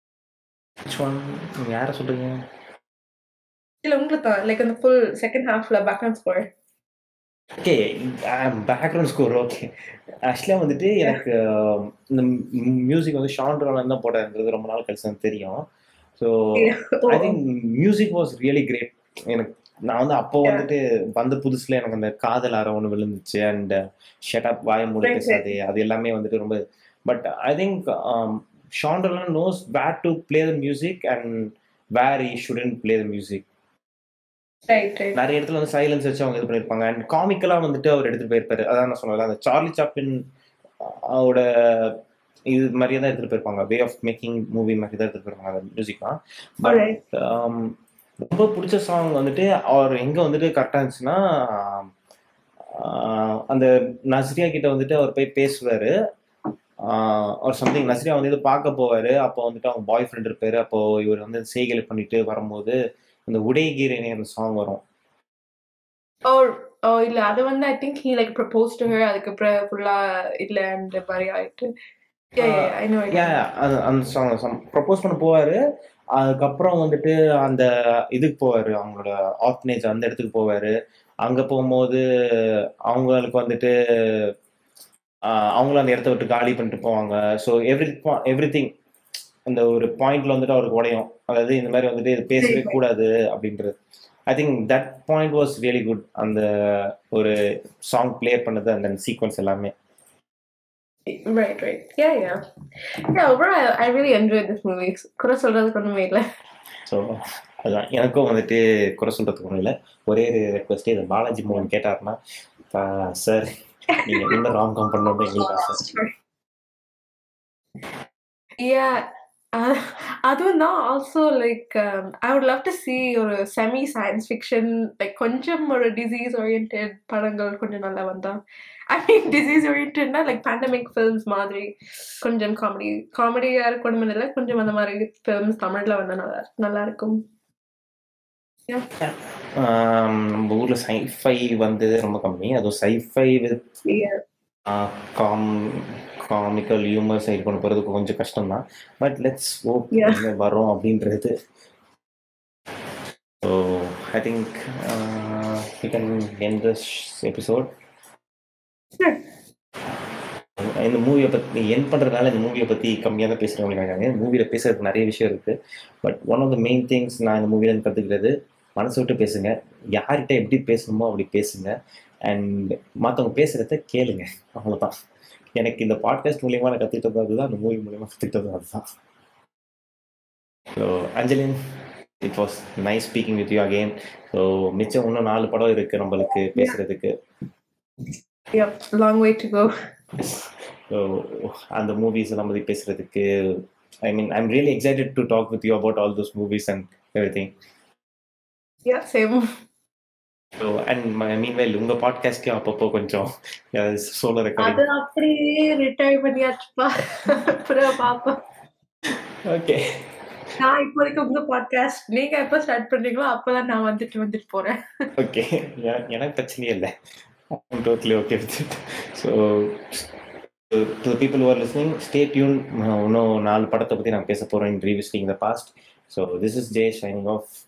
யார சொல்றீங்க இல்ல உங்களுக்கு தான் லைக் அந்த ஃபுல் செகண்ட் ஹாஃப்ல background score okay background score okay ஆக்சுவலாக வந்துட்டு எனக்கு um, இந்த மியூசிக் வந்து ஷான் ரோலன் தான் போட்டதுன்றது ரொம்ப நாள் கழிச்சு எனக்கு தெரியும் so I think music was really great எனக்கு நான் வந்து அப்போ Yeah. வந்துட்டு வந்த புதுசுல எனக்கு அந்த காதல் அற ஒன்று விழுந்துச்சு அண்ட் ஷட் வாய மூடி Right, பேசாது அது எல்லாமே வந்துட்டு ரொம்ப but I think Sean Roldan knows where to play the music and where he shouldn't play the music right right நிறைய இடத்துல வந்து சைலன்ஸ் வச்சு அவங்க இது பண்ணிருப்பாங்க அண்ட் காமிக்கலா வந்துட்டு அவர் எடுத்துட்டு போயிருப்பாரு அதான் நான் சொன்னல அந்த சார்லி சாப்பின் அவரோட இது மாதிரியே தான் எடுத்துட்டு போயிருப்பாங்க வே ஆஃப் மேக்கிங் மூவி மாதிரி தான் எடுத்துட்டு போயிருப்பாங்க அந்த மியூசிக்லாம் பட் Alright. ரொம்ப பிடிச்ச சாங் வந்துட்டு அவர் எங்க வந்துட்டு கரெக்டா இருந்துச்சுன்னா ஆஹ் அந்த நஸ்ரியா கிட்ட வந்துட்டு அவர் போய் பேசுவாரு அவர் சம்திங் நஸ்ரியா வந்து இது பார்க்க போவாரு அப்போ வந்துட்டு அவங்க பாய் ஃப்ரெண்ட் இருப்பாரு அப்போ இவர் வந்து செய்கை பண்ணிட்டு வரும்போது அந்த உடைகீரனே அந்த சாங் வரும் ஓ ஓ இல்ல அது வந்து I think he like propose to her அதுக்கப்புறம் ஃபுல்லா இல்லன்ற மாதிரி ஆயிட்டு Yeah, yeah, I know, I know. Yeah, yeah, அந்த- அந்த சாங் ப்ரப்போஸ் பண்ண போவாரு அதுக்கப்புறம் வந்துட்டு அந்த இதுக்கு போவாரு அவங்களோட ஆர்ஃபனேஜ் அந்த இடத்துக்கு போவாரு அங்க போகும்போது அவங்களுக்கு வந்துட்டு ஆஹ் அவங்களும் அந்த இடத்த விட்டு காலி பண்ணிட்டு போவாங்க ஸோ எவ்ரி எவ்ரி திங் அந்த ஒரு பாயிண்ட்ல வந்துட்டு அவருக்கு உடையும் அதாவது இந்த மாதிரி வந்துட்டு இது பேசவே கூடாது அப்படின்றது I think that point was really good அந்த ஒரு சாங் ப்ளே பண்ணது அந்த சீக்வன்ஸ் எல்லாமே Right, right. Yeah, yeah. Yeah, overall, I, I really enjoyed this movie. குறை சொல்றதுக்கு ஒண்ணுமே இல்லை ஸோ அதான் எனக்கும் வந்துட்டு குறை சொல்கிறதுக்கு ஒன்றும் இல்லை ஒரே ஒரு ரெக்வஸ்ட்டு இது பாலாஜி மோகன் கேட்டாருன்னா சார் நீங்கள் இன்னும் ராங் கம் பண்ணணும்னு எங்களுக்கு ஆசை Yeah. Uh, அதுவும் தான் also like I would love to see ஒரு செமி சயின்ஸ் ஃபிக்ஷன் லைக் கொஞ்சம் ஒரு டிசீஸ் ஓரியன்ட் படங்கள் கொஞ்சம் நல்லா வந்தா ஐ மீன் டிசீஸ் ஓரியன்டா லைக் பேண்டமிக் ஃபில்ம்ஸ் மாதிரி கொஞ்சம் காமெடி காமெடியா இருக்கணும் இல்லை கொஞ்சம் அந்த மாதிரி ஃபில்ம்ஸ் தமிழ்ல வந்தா நல்லா நல்லா இருக்கும் ஆம், நம்ம ஊரில் சைஃபை வந்தது ரொம்ப கம்மி அதுவும் sci fi with Yeah. Com comical humour side கொண்டு போகிறது கொஞ்சம் கஷ்டம் தான் பட் லெட்ஸ் ஓ Yeah. வரோம் அப்படின்றது so I think we can end this episode Sure. இந்த மூவியை பற்றி என் பண்ணுறதுனால இந்த மூவியை பற்றி கம்மியாக தான் பேசுகிறவங்க இருக்காங்க மூவியில் பேசுறதுக்கு நிறைய விஷயம் இருக்குது but one of the main things நான் இந்த மூவியில் கற்றுக்கிறது மனசு விட்டு பேசுங்க யார்கிட்ட எப்படி பேசணுமோ அப்படி பேசுங்க அண்ட் மற்றவங்க பேசுகிறத கேளுங்க அவ்வளோதான் எனக்கு இந்த பாட்காஸ்ட் மூலியமாக நான் கற்றுக்கிட்டது அதுதான் அந்த மூவி மூலியமாக கற்றுக்கிட்டது அதுதான் so Angeline it was nice speaking with you again so மிச்சம் இன்னும் நாலு படம் இருக்குது நம்மளுக்கு பேசுகிறதுக்கு Yep. Long way to go. So அந்த மூவிஸ் எல்லாம் பற்றி பேசுகிறதுக்கு I mean I'm really excited to talk with you about all those movies and everything Yeah, same. So and mean well உங்கள் பாட்காஸ்ட்க்கு அப்பப்போ கொஞ்சம் சோலோ அது ரெக்கார்டிங் அப்படியே ரிட்டையர் பண்ணியாச்சுப்பா அப்புறம் பாப்போம் ஓகே நான் இப்போ வரைக்கும் உங்க பாட்காஸ்ட் நீங்க எப்ப ஸ்டார்ட் பண்றீங்களோ அப்பதான் நான் வந்துட்டு வந்துட்டு போறேன் ஓகே எனக்கு பிரச்சனையே இல்லை I'm totally okay with it. So, to the people who are listening, stay tuned. இன்னும் நாலு படத்தை பற்றி நான் பேச போகிறேன் in revisiting the past. So, this is Jay signing off.